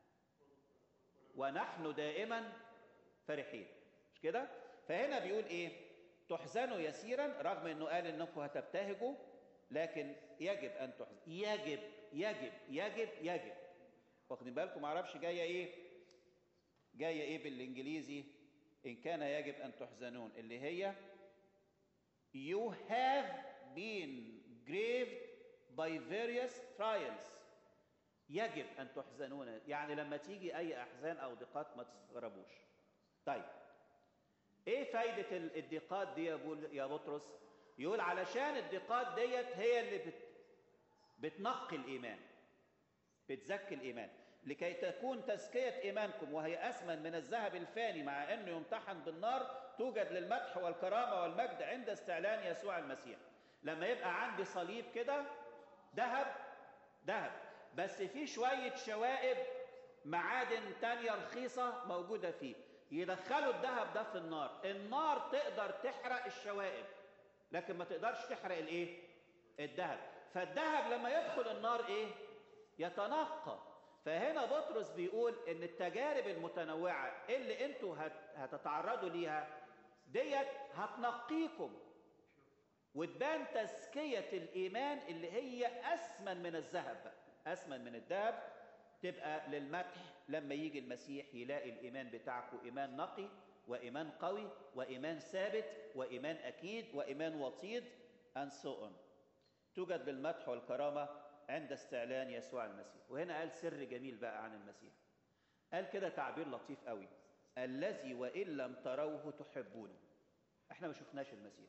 ونحن دائما فرحين مش كده فهنا بيقول ايه تحزنوا يسيرا رغم انه قال انكم هتبتهجوا لكن يجب ان تحزن يجب يجب يجب يجب واخدين بالكم معرفش جايه ايه جايه ايه بالانجليزي ان كان يجب ان تحزنون اللي هي you have been grieved by various trials يجب ان تحزنون يعني لما تيجي اي احزان او ضيقات ما تستغربوش طيب ايه فايده الضيقات دي يا بول يا بطرس يقول علشان الضيقات ديت هي اللي بت بتنقي الايمان بتزكي الايمان لكي تكون تزكيه ايمانكم وهي اثمن من الذهب الفاني مع انه يمتحن بالنار توجد للمدح والكرامه والمجد عند استعلان يسوع المسيح لما يبقى عندي صليب كده ذهب ذهب بس في شويه شوائب معادن تانية رخيصه موجوده فيه يدخلوا الذهب ده في النار النار تقدر تحرق الشوائب لكن ما تقدرش تحرق الايه الذهب فالذهب لما يدخل النار ايه يتنقى فهنا بطرس بيقول ان التجارب المتنوعه اللي انتوا هتتعرضوا ليها ديت هتنقيكم وتبان تزكيه الايمان اللي هي اثمن من الذهب بقى اثمن من الذهب تبقى للمدح لما يجي المسيح يلاقي الايمان بتاعكم ايمان نقي وايمان قوي وايمان ثابت وايمان اكيد وايمان وطيد and so on توجد للمدح والكرامه عند استعلان يسوع المسيح وهنا قال سر جميل بقى عن المسيح قال كده تعبير لطيف قوي الذي وان لم تروه تحبونه احنا ما شفناش المسيح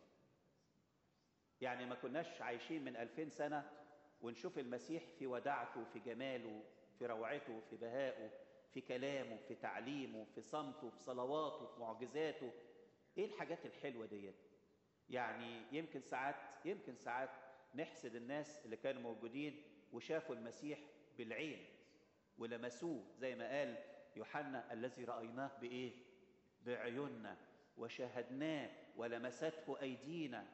يعني ما كناش عايشين من ألفين سنة ونشوف المسيح في وداعته في جماله في روعته في بهائه في كلامه في تعليمه في صمته في صلواته في معجزاته ايه الحاجات الحلوة ديت يعني يمكن ساعات يمكن ساعات نحسد الناس اللي كانوا موجودين وشافوا المسيح بالعين ولمسوه زي ما قال يوحنا الذي رأيناه بإيه؟ بعيوننا وشاهدناه ولمسته أيدينا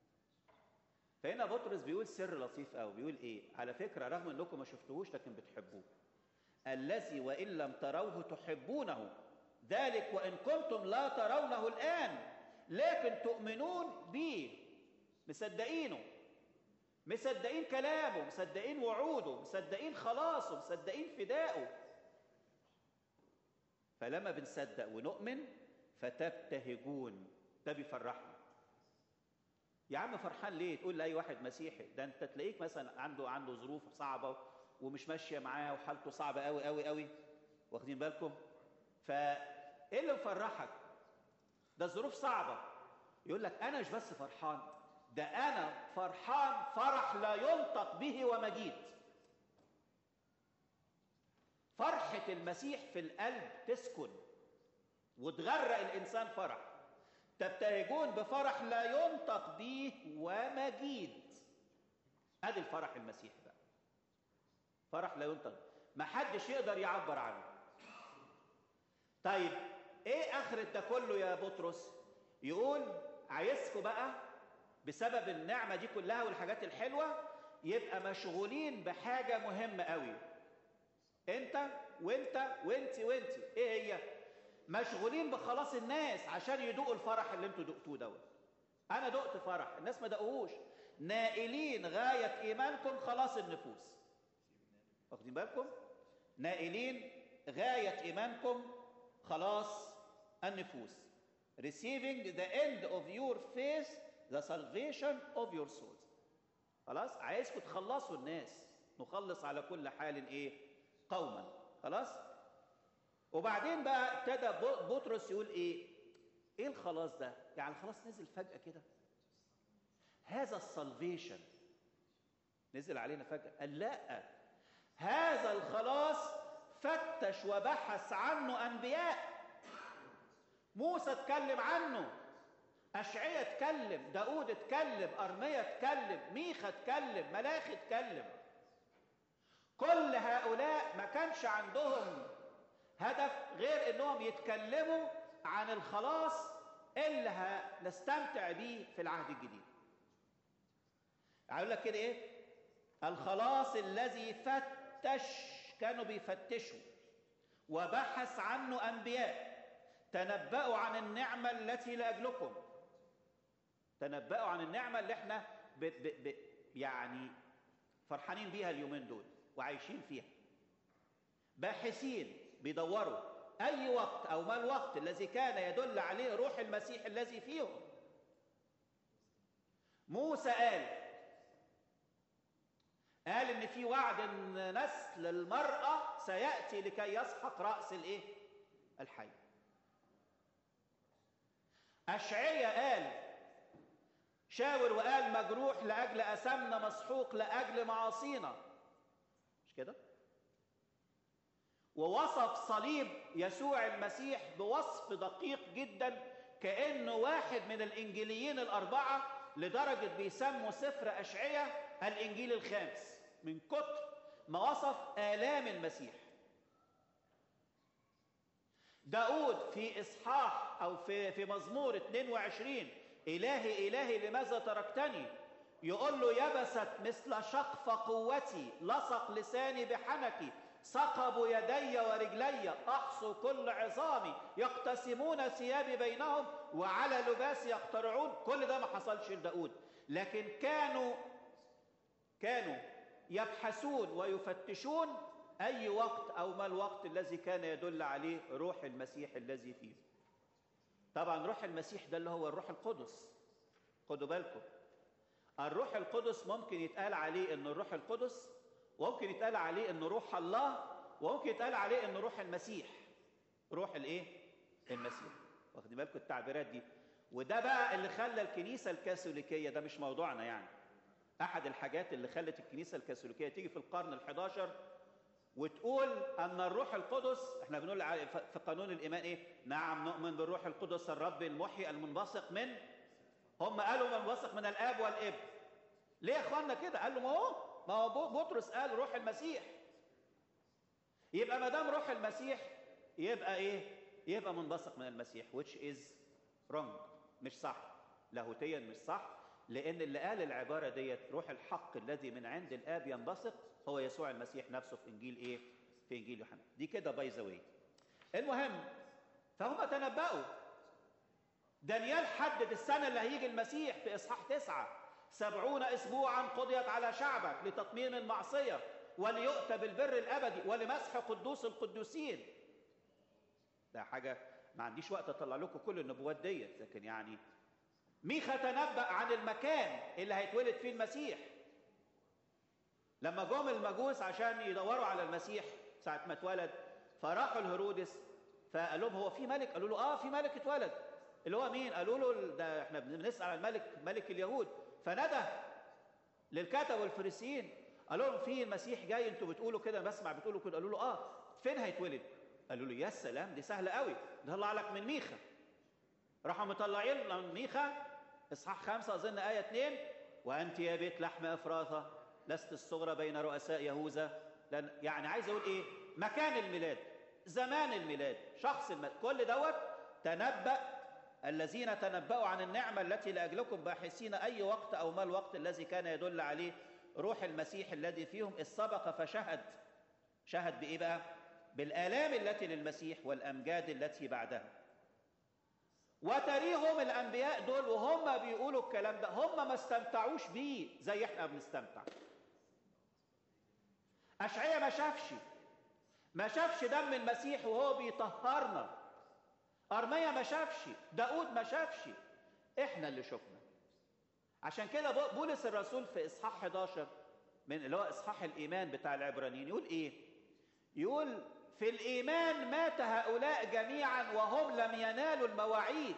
فهنا بطرس بيقول سر لطيف قوي بيقول ايه على فكره رغم انكم ما شفتوهوش لكن بتحبوه الذي وان لم تروه تحبونه ذلك وان كنتم لا ترونه الان لكن تؤمنون به مصدقينه مصدقين كلامه مصدقين وعوده مصدقين خلاصه مصدقين فدائه فلما بنصدق ونؤمن فتبتهجون ده بيفرحنا يا عم فرحان ليه تقول لاي واحد مسيحي ده انت تلاقيك مثلا عنده عنده ظروف صعبه ومش ماشيه معاه وحالته صعبه قوي قوي قوي واخدين بالكم فايه اللي مفرحك ده الظروف صعبه يقول لك انا مش بس فرحان ده انا فرحان فرح لا ينطق به ومجيد فرحه المسيح في القلب تسكن وتغرق الانسان فرح تبتهجون بفرح لا ينطق به ومجيد ادي الفرح المسيحي بقى فرح لا ينطق ما حدش يقدر يعبر عنه طيب ايه اخرة ده كله يا بطرس يقول عايزكم بقى بسبب النعمة دي كلها والحاجات الحلوة يبقى مشغولين بحاجة مهمة قوي انت وانت وانت وانت ايه هي مشغولين بخلاص الناس عشان يدوقوا الفرح اللي انتوا دقتوه دوت انا دقت فرح الناس ما دقوهوش نائلين غايه ايمانكم خلاص النفوس واخدين بالكم نائلين غايه ايمانكم خلاص النفوس receiving the end of your faith the salvation of your souls خلاص عايزكم تخلصوا الناس نخلص على كل حال ايه قوما خلاص وبعدين بقى ابتدى ب- بطرس يقول ايه ايه الخلاص ده يعني الخلاص نزل فجأة كده هذا السلفيشن نزل علينا فجأة قال لا هذا الخلاص فتش وبحث عنه أنبياء موسى اتكلم عنه أشعية اتكلم داود اتكلم أرمية اتكلم ميخا اتكلم ملاخي اتكلم كل هؤلاء ما كانش عندهم هدف غير انهم يتكلموا عن الخلاص اللي هنستمتع بيه في العهد الجديد هقول لك كده ايه الخلاص الذي فتش كانوا بيفتشوا وبحث عنه انبياء تنبأوا عن النعمة التي لأجلكم تنبأوا عن النعمة اللي احنا ب ب ب يعني فرحانين بيها اليومين دول وعايشين فيها باحثين بيدوروا أي وقت أو ما الوقت الذي كان يدل عليه روح المسيح الذي فيهم موسى قال قال ان في وعد ان نسل المرأة سيأتي لكي يسحق رأس الايه الحي أشعية قال شاور وقال مجروح لأجل أسمنا مسحوق لأجل معاصينا مش كده ووصف صليب يسوع المسيح بوصف دقيق جدا كأنه واحد من الإنجيليين الأربعة لدرجة بيسموا سفر أشعية الإنجيل الخامس من كتر ما وصف آلام المسيح داود في إصحاح أو في, في مزمور 22 إلهي إلهي لماذا تركتني يقول له يبست مثل شقف قوتي لصق لساني بحنكي ثقبوا يدي ورجلي احصوا كل عظامي يقتسمون ثيابي بينهم وعلى لباسي يقترعون كل ده ما حصلش لداود لكن كانوا كانوا يبحثون ويفتشون اي وقت او ما الوقت الذي كان يدل عليه روح المسيح الذي فيه طبعا روح المسيح ده اللي هو الروح القدس خدوا بالكم الروح القدس ممكن يتقال عليه ان الروح القدس وممكن يتقال عليه انه روح الله وممكن يتقال عليه انه روح المسيح روح الايه المسيح واخدين بالكم التعبيرات دي وده بقى اللي خلى الكنيسه الكاثوليكيه ده مش موضوعنا يعني احد الحاجات اللي خلت الكنيسه الكاثوليكيه تيجي في القرن ال11 وتقول ان الروح القدس احنا بنقول ع- ف- في قانون الايمان ايه نعم نؤمن بالروح القدس الرب المحيي المنبثق من هم قالوا منبثق من الاب والابن ليه يا اخوانا كده قال له ما هو ما هو بو- بطرس قال روح المسيح يبقى ما دام روح المسيح يبقى ايه يبقى منبثق من المسيح which is wrong مش صح لاهوتيا مش صح لان اللي قال العباره ديت روح الحق الذي من عند الاب ينبثق هو يسوع المسيح نفسه في انجيل ايه في انجيل يوحنا دي كده باي ذا واي المهم فهم تنبأوا دانيال حدد السنة اللي هيجي المسيح في إصحاح تسعة سبعون أسبوعا قضيت على شعبك لتطمين المعصية وليؤتى بالبر الأبدي ولمسح قدوس القدوسين ده حاجة ما عنديش وقت أطلع لكم كل النبوات ديت لكن يعني ميخا تنبأ عن المكان اللي هيتولد فيه المسيح لما جم المجوس عشان يدوروا على المسيح ساعة ما اتولد فراحوا لهرودس فقال لهم هو في ملك قالوا له اه في ملك اتولد اللي هو مين قالوا له ده احنا بنسأل عن الملك ملك اليهود فندى للكتب والفريسيين قالوا لهم في المسيح جاي انتوا بتقولوا كده بسمع بتقولوا كده قالوا له اه فين هيتولد قالوا له يا سلام دي سهله قوي ده طلع لك من ميخا راحوا مطلعين من ميخا اصحاح خمسة اظن ايه اتنين وانت يا بيت لحم افراثه لست الصغرى بين رؤساء يهوذا لأن يعني عايز اقول ايه مكان الميلاد زمان الميلاد شخص الميلاد كل دوت تنبأ الذين تنبأوا عن النعمة التي لأجلكم باحثين أي وقت أو ما الوقت الذي كان يدل عليه روح المسيح الذي فيهم إذ سبق فشهد شهد بإيه بقى؟ بالآلام التي للمسيح والأمجاد التي بعدها وتريهم الأنبياء دول وهم بيقولوا الكلام ده هم ما استمتعوش بيه زي احنا بنستمتع أشعية ما شافش ما شافش دم المسيح وهو بيطهرنا ارميا ما شافش داود ما شافش احنا اللي شفنا عشان كده بولس الرسول في اصحاح 11 من اللي هو اصحاح الايمان بتاع العبرانيين يقول ايه يقول في الايمان مات هؤلاء جميعا وهم لم ينالوا المواعيد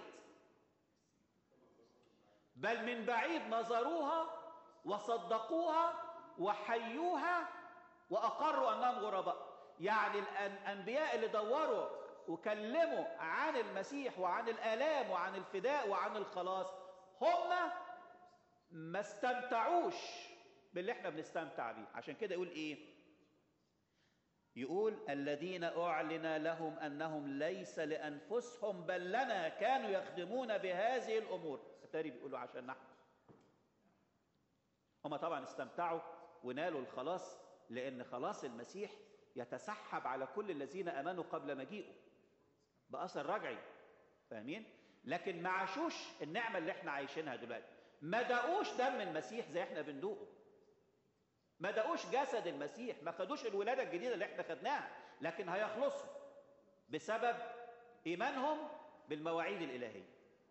بل من بعيد نظروها وصدقوها وحيوها واقروا انهم غرباء يعني الانبياء اللي دوروا وكلموا عن المسيح وعن الالام وعن الفداء وعن الخلاص هم ما استمتعوش باللي احنا بنستمتع بيه عشان كده يقول ايه يقول الذين اعلن لهم انهم ليس لانفسهم بل لنا كانوا يخدمون بهذه الامور التاري بيقولوا عشان نحن هم طبعا استمتعوا ونالوا الخلاص لان خلاص المسيح يتسحب على كل الذين امنوا قبل مجيئه باثر رجعي فاهمين لكن ما عاشوش النعمه اللي احنا عايشينها دلوقتي ما دقوش دم المسيح زي احنا بندوقه ما دقوش جسد المسيح ما خدوش الولاده الجديده اللي احنا خدناها لكن هيخلصوا بسبب ايمانهم بالمواعيد الالهيه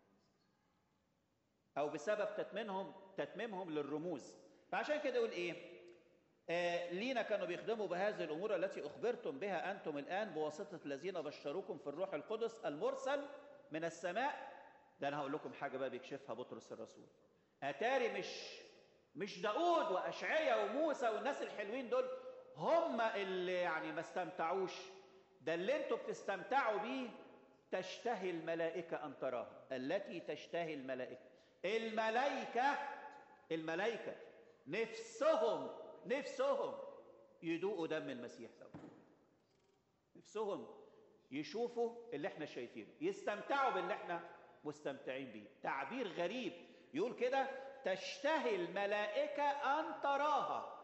او بسبب تتميمهم تتميمهم للرموز فعشان كده يقول ايه آه لينا كانوا بيخدموا بهذه الامور التي اخبرتم بها انتم الان بواسطه الذين بشروكم في الروح القدس المرسل من السماء ده انا هقول لكم حاجه بقى بيكشفها بطرس الرسول اتاري مش مش داود واشعيا وموسى والناس الحلوين دول هم اللي يعني ما استمتعوش ده اللي انتوا بتستمتعوا بيه تشتهي الملائكه ان تراها التي تشتهي الملائكه الملائكه الملائكه نفسهم نفسهم يدوقوا دم المسيح ده نفسهم يشوفوا اللي احنا شايفينه يستمتعوا باللي احنا مستمتعين بيه تعبير غريب يقول كده تشتهي الملائكة أن تراها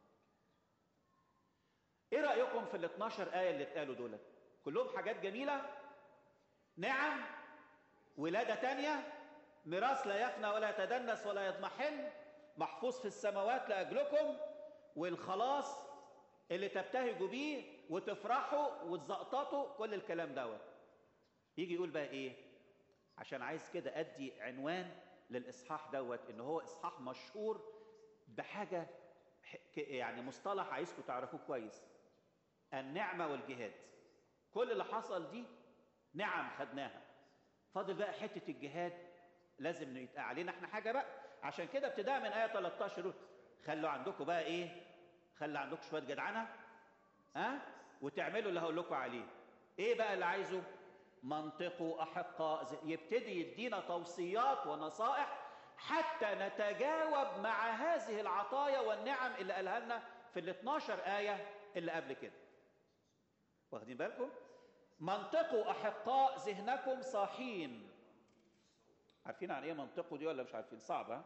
ايه رأيكم في ال 12 آية اللي اتقالوا دول كلهم حاجات جميلة نعم ولادة تانية ميراث لا يفنى ولا يتدنس ولا يضمحل محفوظ في السماوات لأجلكم والخلاص اللي تبتهجوا بيه وتفرحوا وتزقططوا كل الكلام دوت يجي يقول بقى ايه عشان عايز كده ادي عنوان للاصحاح دوت ان هو اصحاح مشهور بحاجه يعني مصطلح عايزكم تعرفوه كويس النعمه والجهاد كل اللي حصل دي نعم خدناها فاضل بقى حته الجهاد لازم يتقال علينا احنا حاجه بقى عشان كده ابتداء من ايه 13 خلوا عندكم بقى ايه خلوا عندكم شويه جدعنه ها أه؟ وتعملوا اللي هقول لكم عليه ايه بقى اللي عايزه منطقوا احقاء يبتدي يدينا توصيات ونصائح حتى نتجاوب مع هذه العطايا والنعم اللي قالها لنا في ال 12 ايه اللي قبل كده واخدين بالكم منطقوا احقاء ذهنكم صاحين عارفين عن ايه منطقوا دي ولا مش عارفين صعبه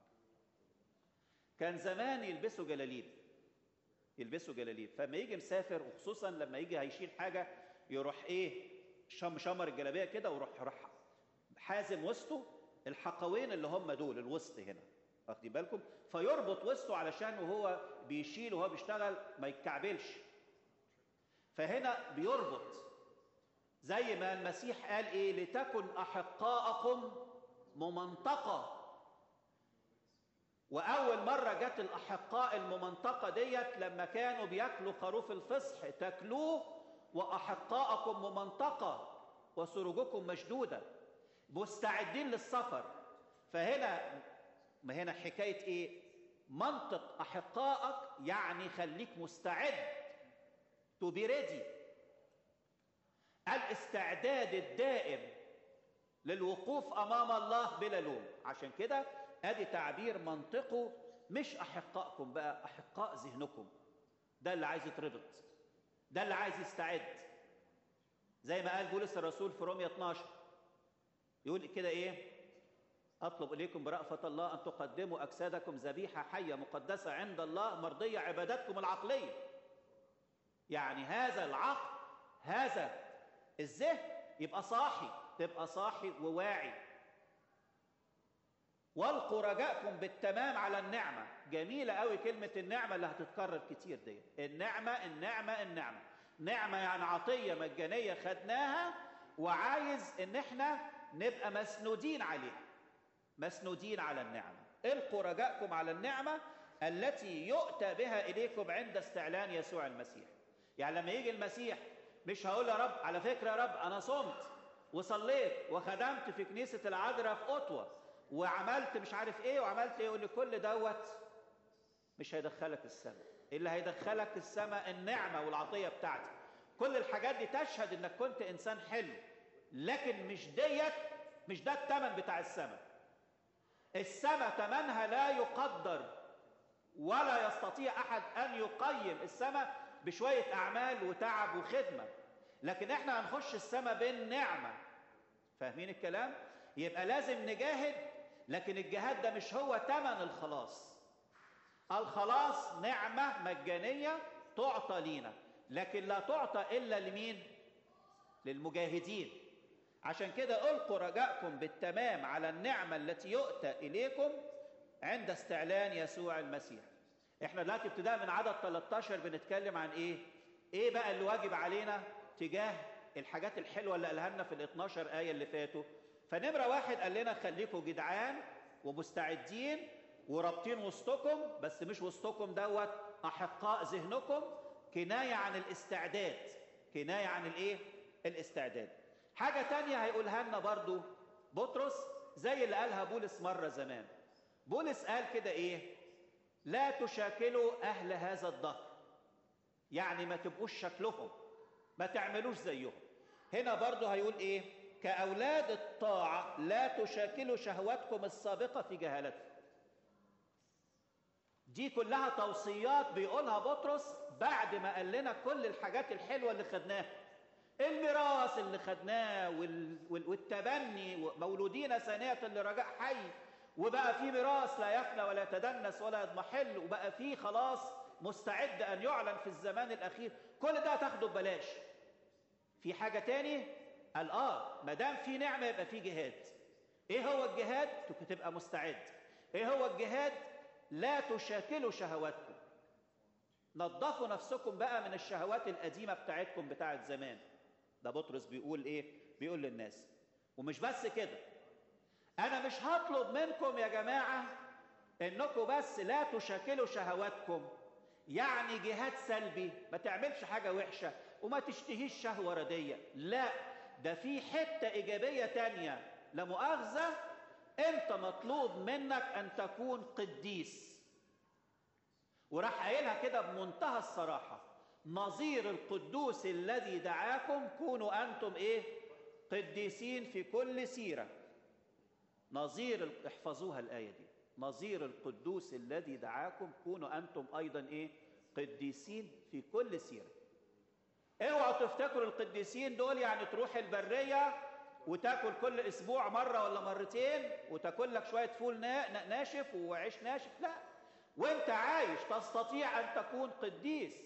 كان زمان يلبسوا جلاليب يلبسوا جلاليب فما يجي مسافر وخصوصا لما يجي هيشيل حاجه يروح ايه شم شمر الجلابيه كده ويروح يروح حازم وسطه الحقوين اللي هم دول الوسط هنا واخدين بالكم فيربط وسطه علشان وهو بيشيل وهو بيشتغل ما يتكعبلش فهنا بيربط زي ما المسيح قال ايه لتكن احقاءكم ممنطقه واول مره جت الاحقاء الممنطقه ديت لما كانوا بياكلوا خروف الفصح تاكلوه واحقاءكم ممنطقه وسروجكم مشدوده مستعدين للسفر فهنا ما هنا حكايه ايه منطق احقائك يعني خليك مستعد تو بي ريدي الاستعداد الدائم للوقوف امام الله بلا لوم عشان كده ادي تعبير منطقه مش احقائكم بقى احقاء ذهنكم ده اللي عايز يتربط ده اللي عايز يستعد زي ما قال بولس الرسول في رومية 12 يقول كده ايه اطلب اليكم برأفة الله ان تقدموا اجسادكم ذبيحة حية مقدسة عند الله مرضية عبادتكم العقلية يعني هذا العقل هذا الذهن يبقى صاحي تبقى صاحي وواعي والقوا رجاءكم بالتمام على النعمه جميله قوي كلمه النعمه اللي هتتكرر كتير دي النعمه النعمه النعمه نعمه يعني عطيه مجانيه خدناها وعايز ان احنا نبقى مسنودين عليها مسنودين على النعمه القوا رجاءكم على النعمه التي يؤتى بها اليكم عند استعلان يسوع المسيح يعني لما يجي المسيح مش هقول يا رب على فكره يا رب انا صمت وصليت وخدمت في كنيسه العذراء في اوتوا وعملت مش عارف ايه وعملت ايه يقول لي كل دوت مش هيدخلك السماء اللي هيدخلك السماء النعمه والعطيه بتاعتي كل الحاجات دي تشهد انك كنت انسان حلو لكن مش ديت مش ده الثمن بتاع السماء السماء ثمنها لا يقدر ولا يستطيع احد ان يقيم السماء بشويه اعمال وتعب وخدمه لكن احنا هنخش السماء بالنعمه فاهمين الكلام يبقى لازم نجاهد لكن الجهاد ده مش هو ثمن الخلاص الخلاص نعمه مجانيه تعطى لينا لكن لا تعطى الا لمين للمجاهدين عشان كده القوا رجاءكم بالتمام على النعمه التي يؤتى اليكم عند استعلان يسوع المسيح احنا دلوقتي ابتداء من عدد 13 بنتكلم عن ايه ايه بقى اللي واجب علينا تجاه الحاجات الحلوه اللي قالها لنا في ال 12 ايه اللي فاتوا فنمره واحد قال لنا خليكم جدعان ومستعدين ورابطين وسطكم بس مش وسطكم دوت احقاء ذهنكم كنايه عن الاستعداد كنايه عن الايه الاستعداد حاجه تانية هيقولها لنا برضو بطرس زي اللي قالها بولس مره زمان بولس قال كده ايه لا تشاكلوا اهل هذا الدهر يعني ما تبقوش شكلهم ما تعملوش زيهم هنا برضو هيقول ايه كاولاد الطاعه لا تشاكلوا شهواتكم السابقه في جهالتكم دي كلها توصيات بيقولها بطرس بعد ما قال لنا كل الحاجات الحلوه اللي خدناها الميراث اللي خدناه وال... وال... والتبني مولودين ثانيه لرجاء حي وبقى في ميراث لا يفنى ولا يتدنس ولا يضمحل وبقى في خلاص مستعد ان يعلن في الزمان الاخير كل ده هتاخده ببلاش في حاجه تاني قال اه ما دام في نعمه يبقى في جهاد ايه هو الجهاد تبقى مستعد ايه هو الجهاد لا تشاكلوا شهواتكم نظفوا نفسكم بقى من الشهوات القديمه بتاعتكم بتاعت زمان ده بطرس بيقول ايه بيقول للناس ومش بس كده انا مش هطلب منكم يا جماعه انكم بس لا تشاكلوا شهواتكم يعني جهاد سلبي ما تعملش حاجه وحشه وما تشتهيش شهوه رديه لا ده في حته ايجابيه تانية لا مؤاخذه انت مطلوب منك ان تكون قديس وراح قايلها كده بمنتهى الصراحه نظير القدوس الذي دعاكم كونوا انتم ايه قديسين في كل سيره نظير احفظوها الايه دي نظير القدوس الذي دعاكم كونوا انتم ايضا ايه قديسين في كل سيره اوعوا تفتكروا القديسين دول يعني تروح البريه وتاكل كل اسبوع مره ولا مرتين وتاكل لك شويه فول ناشف وعيش ناشف لا وانت عايش تستطيع ان تكون قديس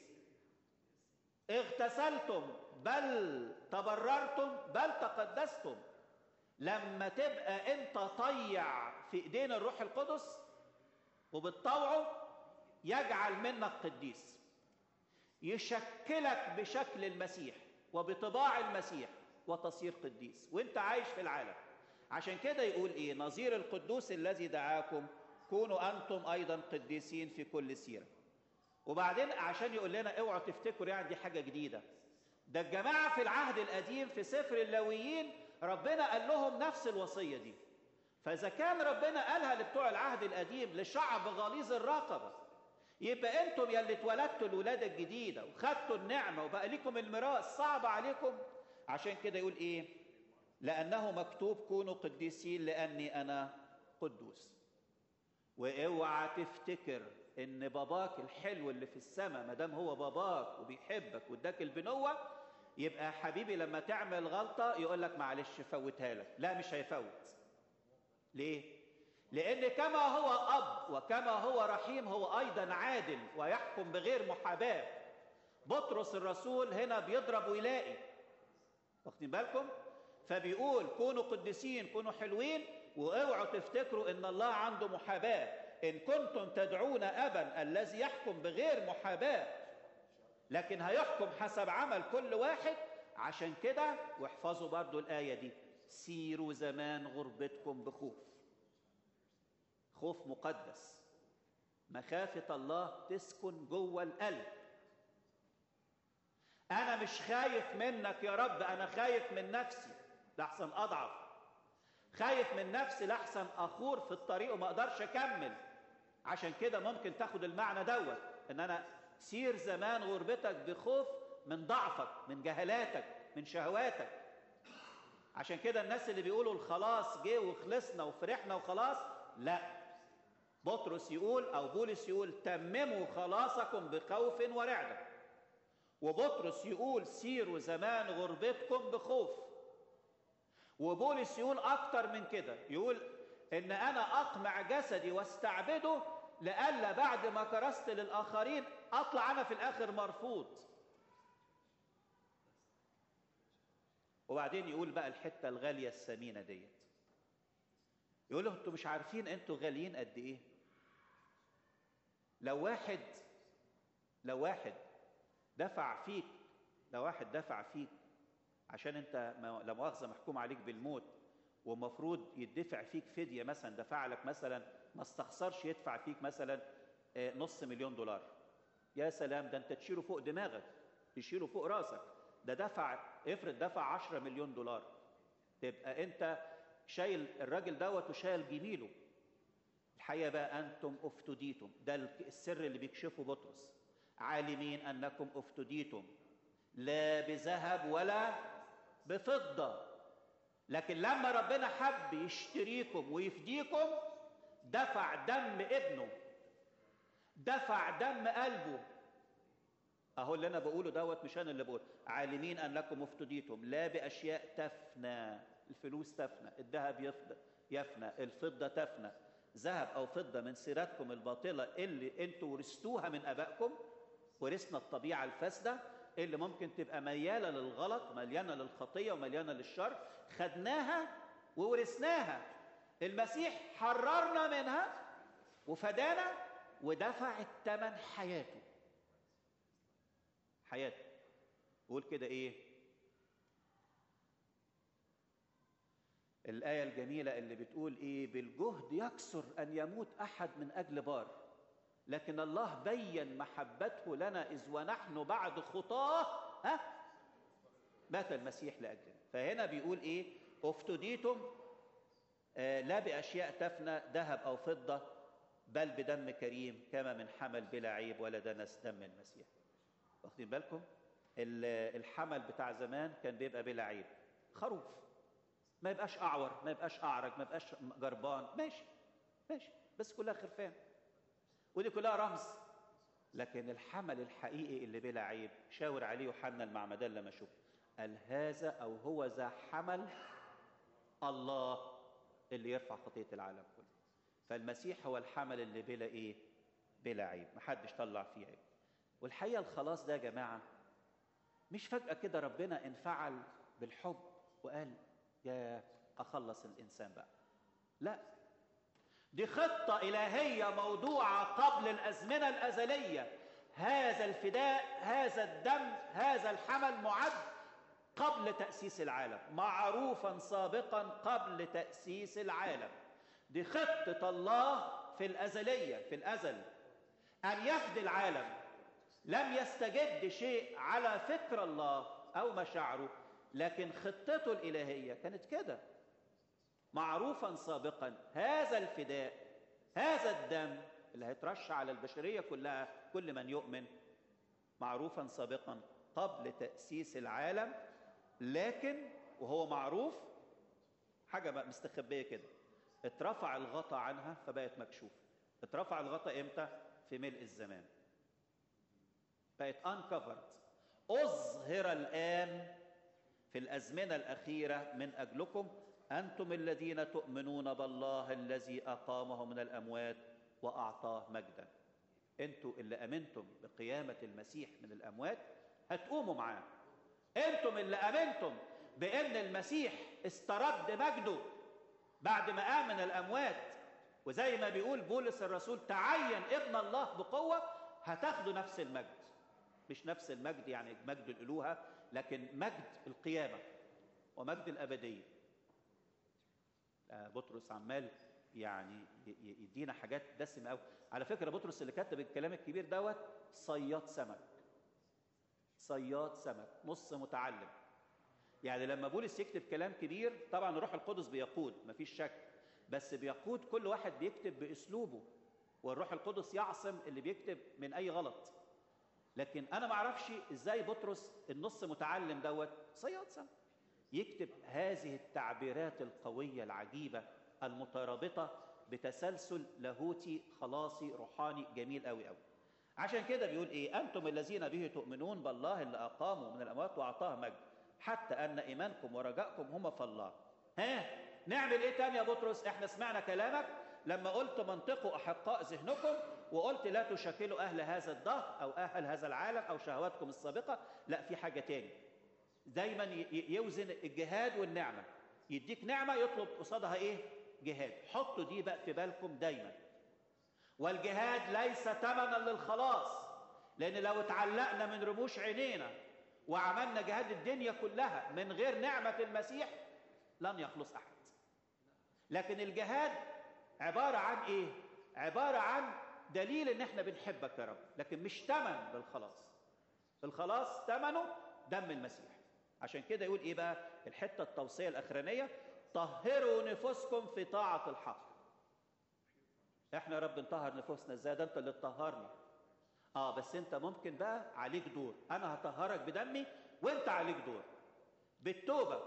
اغتسلتم بل تبررتم بل تقدستم لما تبقى انت طيع في ايدين الروح القدس وبتطوعه يجعل منك قديس يشكلك بشكل المسيح وبطباع المسيح وتصير قديس وانت عايش في العالم عشان كده يقول ايه نظير القدوس الذي دعاكم كونوا انتم ايضا قديسين في كل سيره وبعدين عشان يقول لنا اوعوا تفتكروا يعني دي حاجه جديده ده الجماعه في العهد القديم في سفر اللاويين ربنا قال لهم نفس الوصيه دي فاذا كان ربنا قالها لبتوع العهد القديم لشعب غليظ الرقبه يبقى انتم يا اللي اتولدتوا الولاده الجديده وخدتوا النعمه وبقى لكم الميراث صعب عليكم عشان كده يقول ايه لانه مكتوب كونوا قديسين لاني انا قدوس واوعى تفتكر ان باباك الحلو اللي في السماء ما دام هو باباك وبيحبك واداك البنوه يبقى حبيبي لما تعمل غلطه يقول لك معلش فوتها لك لا مش هيفوت ليه لان كما هو اب وكما هو رحيم هو ايضا عادل ويحكم بغير محاباه بطرس الرسول هنا بيضرب ويلاقي واخدين بالكم فبيقول كونوا قديسين كونوا حلوين واوعوا تفتكروا ان الله عنده محاباه ان كنتم تدعون ابا الذي يحكم بغير محاباه لكن هيحكم حسب عمل كل واحد عشان كده واحفظوا برضو الآية دي سيروا زمان غربتكم بخوف خوف مقدس مخافة الله تسكن جوه القلب أنا مش خايف منك يا رب أنا خايف من نفسي لحسن أضعف خايف من نفسي لحسن أخور في الطريق وما أقدرش أكمل عشان كده ممكن تاخد المعنى دوت إن أنا سير زمان غربتك بخوف من ضعفك من جهلاتك من شهواتك عشان كده الناس اللي بيقولوا الخلاص جه وخلصنا وفرحنا وخلاص لا بطرس يقول او بولس يقول تمموا خلاصكم بخوف ورعده وبطرس يقول سيروا زمان غربتكم بخوف وبولس يقول اكتر من كده يقول ان انا اقمع جسدي واستعبده لئلا بعد ما كرست للاخرين اطلع انا في الاخر مرفوض وبعدين يقول بقى الحته الغاليه الثمينه ديت يقول له انتوا مش عارفين انتوا غاليين قد ايه لو واحد لو واحد دفع فيك لو واحد دفع فيك عشان انت لا مؤاخذه محكوم عليك بالموت ومفروض يدفع فيك فديه مثلا دفع لك مثلا ما استخسرش يدفع فيك مثلا نص مليون دولار يا سلام ده انت تشيله فوق دماغك تشيله فوق راسك ده دفع افرض دفع 10 مليون دولار تبقى انت شايل الراجل دوت وشايل جميله الحقيقه بقى انتم افتديتم ده السر اللي بيكشفه بطرس عالمين انكم افتديتم لا بذهب ولا بفضه لكن لما ربنا حب يشتريكم ويفديكم دفع دم ابنه دفع دم قلبه اهو اللي انا بقوله دوت مش انا اللي بقوله عالمين انكم افتديتم لا باشياء تفنى الفلوس تفنى الذهب يفنى يفنى الفضه تفنى ذهب او فضه من سيرتكم الباطله اللي انتوا ورثتوها من ابائكم ورثنا الطبيعه الفاسده اللي ممكن تبقى مياله للغلط مليانه للخطيه ومليانه للشر خدناها وورثناها المسيح حررنا منها وفدانا ودفع الثمن حياته حياته يقول كده ايه الآية الجميلة اللي بتقول إيه بالجهد يكسر أن يموت أحد من أجل بار لكن الله بين محبته لنا إذ ونحن بعد خطاه ها مات المسيح لأجلنا فهنا بيقول إيه افتديتم آه لا بأشياء تفنى ذهب أو فضة بل بدم كريم كما من حمل بلا عيب ولا دنس دم المسيح واخدين بالكم الحمل بتاع زمان كان بيبقى بلا عيب خروف ما يبقاش اعور ما يبقاش اعرج ما يبقاش جربان ماشي ماشي بس كلها خرفان ودي كلها رمز لكن الحمل الحقيقي اللي بلا عيب شاور عليه يوحنا المعمدان لما شوف قال هذا او هو ذا حمل الله اللي يرفع خطيه العالم كله فالمسيح هو الحمل اللي بلا ايه بلا عيب محدش طلع فيه عيب والحقيقه الخلاص ده يا جماعه مش فجاه كده ربنا انفعل بالحب وقال يا اخلص الانسان بقى لا دي خطه الهيه موضوعه قبل الازمنه الازليه هذا الفداء هذا الدم هذا الحمل معد قبل تاسيس العالم معروفا سابقا قبل تاسيس العالم دي خطه الله في الازليه في الازل ان يفدي العالم لم يستجد شيء على فكر الله او مشاعره لكن خطته الالهيه كانت كده معروفا سابقا هذا الفداء هذا الدم اللي هيترش على البشريه كلها كل من يؤمن معروفا سابقا قبل تاسيس العالم لكن وهو معروف حاجه بقى مستخبيه كده اترفع الغطا عنها فبقت مكشوفه اترفع الغطا امتى في ملء الزمان بقت uncovered أظهر الآن في الأزمنة الأخيرة من أجلكم أنتم الذين تؤمنون بالله الذي أقامه من الأموات وأعطاه مجدا أنتم اللي أمنتم بقيامة المسيح من الأموات هتقوموا معاه أنتم اللي أمنتم بأن المسيح استرد مجده بعد ما قام من الأموات وزي ما بيقول بولس الرسول تعين ابن الله بقوة هتاخدوا نفس المجد مش نفس المجد يعني مجد الألوهة لكن مجد القيامه ومجد الابديه آه، بطرس عمال يعني ي- ي- يدينا حاجات دسمه قوي على فكره بطرس اللي كتب الكلام الكبير دوت صياد سمك صياد سمك نص متعلم يعني لما بولس يكتب كلام كبير طبعا الروح القدس بيقود مفيش شك بس بيقود كل واحد بيكتب باسلوبه والروح القدس يعصم اللي بيكتب من اي غلط لكن انا ما اعرفش ازاي بطرس النص متعلم دوت صياد سمك يكتب هذه التعبيرات القويه العجيبه المترابطه بتسلسل لاهوتي خلاصي روحاني جميل قوي قوي عشان كده بيقول ايه انتم الذين به تؤمنون بالله اللي اقامه من الاموات واعطاه مجد حتى ان ايمانكم ورجائكم هما في الله ها نعمل ايه تاني يا بطرس احنا سمعنا كلامك لما قلت منطقوا احقاء ذهنكم وقلت لا تشكلوا اهل هذا الدهر او اهل هذا العالم او شهواتكم السابقه لا في حاجه تاني دايما ي- ي- يوزن الجهاد والنعمه يديك نعمه يطلب قصادها ايه جهاد حطوا دي بقى في بالكم دايما والجهاد ليس ثمنا للخلاص لان لو اتعلقنا من رموش عينينا وعملنا جهاد الدنيا كلها من غير نعمه المسيح لن يخلص احد لكن الجهاد عباره عن ايه عباره عن دليل ان احنا بنحبك يا رب لكن مش ثمن للخلاص الخلاص ثمنه دم المسيح عشان كده يقول ايه بقى الحته التوصيه الاخرانيه طهروا نفوسكم في طاعه الحق احنا يا رب نطهر نفوسنا ازاي ده انت اللي تطهرني اه بس انت ممكن بقى عليك دور انا هطهرك بدمي وانت عليك دور بالتوبه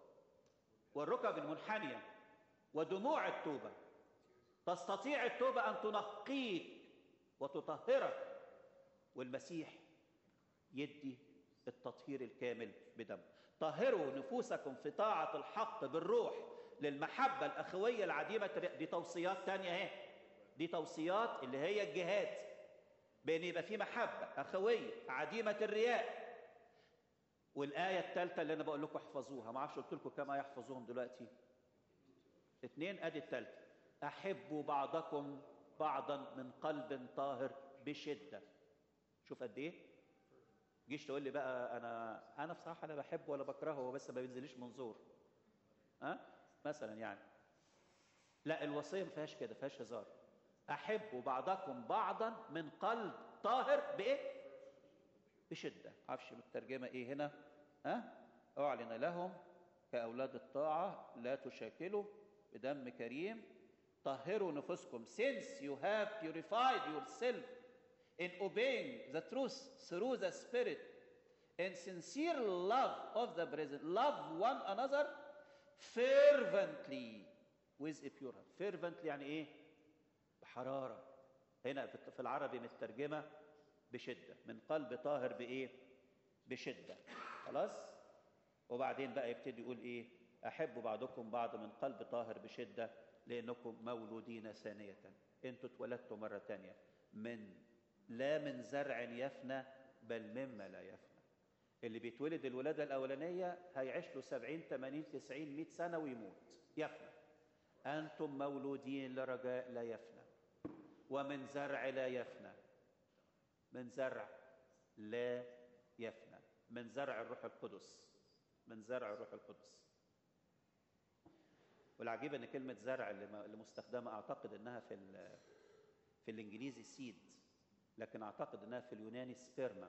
والركب المنحنيه ودموع التوبه تستطيع التوبه ان تنقيك وتطهرك والمسيح يدي التطهير الكامل بدم طهروا نفوسكم في طاعة الحق بالروح للمحبة الأخوية العديمة الرياء. دي توصيات تانية اهي دي توصيات اللي هي الجهاد بأن يبقى في محبة أخوية عديمة الرياء والآية الثالثة اللي أنا بقول لكم احفظوها ما اعرفش قلت لكم كم آية احفظوهم دلوقتي اتنين أدي الثالثة أحبوا بعضكم بعضا من قلب طاهر بشدة شوف قد إيه جيش تقول لي بقى انا انا بصراحه لا بحبه ولا بكرهه هو بس ما بينزليش منظور ها أه؟ مثلا يعني لا الوصيه ما فيهاش كده فيهاش هزار احبوا بعضكم بعضا من قلب طاهر بايه بشده معرفش الترجمه ايه هنا ها أه؟ اعلن لهم كاولاد الطاعه لا تشاكلوا بدم كريم طهروا نفوسكم since you have purified yourself in obeying the truth through the Spirit in sincere love of the brethren. Love one another fervently with a pure heart. Fervently يعني ايه؟ بحرارة. هنا في في العربي مترجمة بشدة، من قلب طاهر بإيه؟ بشدة. خلاص؟ وبعدين بقى يبتدي يقول إيه؟ أحبوا بعضكم بعض من قلب طاهر بشدة لأنكم مولودين ثانية. أنتوا اتولدتوا مرة ثانية من لا من زرع يفنى بل مما لا يفنى اللي بيتولد الولادة الأولانية هيعيش له 70 80 90 100 سنة ويموت يفنى أنتم مولودين لرجاء لا يفنى ومن زرع لا يفنى من زرع لا يفنى من زرع الروح القدس من زرع الروح القدس والعجيب ان كلمه زرع اللي مستخدمه اعتقد انها في في الانجليزي سيد لكن اعتقد انها في اليوناني سبيرما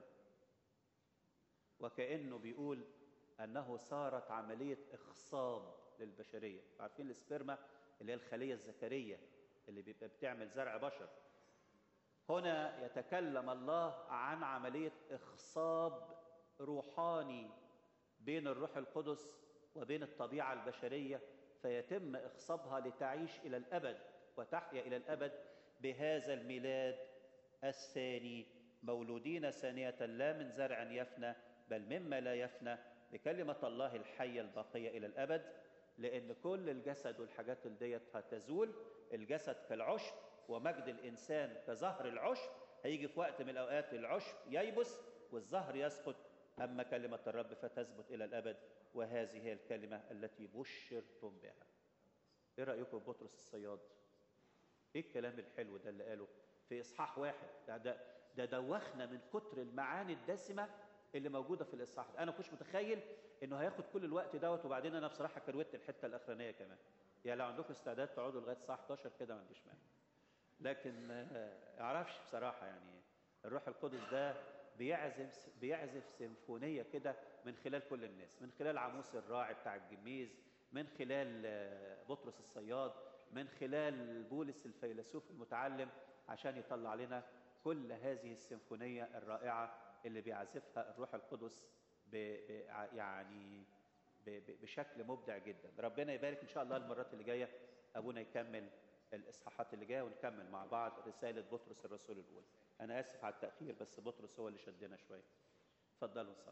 وكانه بيقول انه صارت عمليه اخصاب للبشريه عارفين السبيرما اللي هي الخليه الذكريه اللي بيبقى بتعمل زرع بشر هنا يتكلم الله عن عمليه اخصاب روحاني بين الروح القدس وبين الطبيعه البشريه فيتم اخصابها لتعيش الى الابد وتحيا الى الابد بهذا الميلاد الثاني مولودين ثانية لا من زرع يفنى بل مما لا يفنى بكلمة الله الحية الباقية إلى الأبد لأن كل الجسد والحاجات اللي ديت هتزول الجسد كالعشب ومجد الإنسان كزهر العشب هيجي في وقت من الأوقات العشب ييبس والزهر يسقط أما كلمة الرب فتثبت إلى الأبد وهذه هي الكلمة التي بشرتم بها إيه رأيكم بطرس الصياد؟ إيه الكلام الحلو ده اللي قاله في اصحاح واحد ده ده, ده دوخنا من كتر المعاني الدسمه اللي موجوده في الاصحاح ده انا كنتش متخيل انه هياخد كل الوقت دوت وبعدين انا بصراحه كروت الحته الاخرانيه كمان يعني لو عندكم استعداد تقعدوا لغايه الساعه 11 كده ما عنديش مانع لكن آه، اعرفش بصراحه يعني الروح القدس ده بيعزف بيعزف سيمفونيه كده من خلال كل الناس من خلال عموس الراعي بتاع الجميز من خلال آه، بطرس الصياد من خلال بولس الفيلسوف المتعلم عشان يطلع لنا كل هذه السيمفونيه الرائعه اللي بيعزفها الروح القدس ب ب يعني ب ب بشكل مبدع جدا ربنا يبارك ان شاء الله المرات اللي جايه ابونا يكمل الاصحاحات اللي جايه ونكمل مع بعض رساله بطرس الرسول الاولى انا اسف على التاخير بس بطرس هو اللي شدنا شويه اتفضلوا نصلي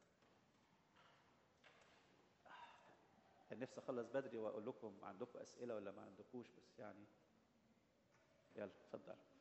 كان نفسي اخلص بدري واقول لكم عندكم اسئله ولا ما عندكوش بس يعني يلا اتفضلوا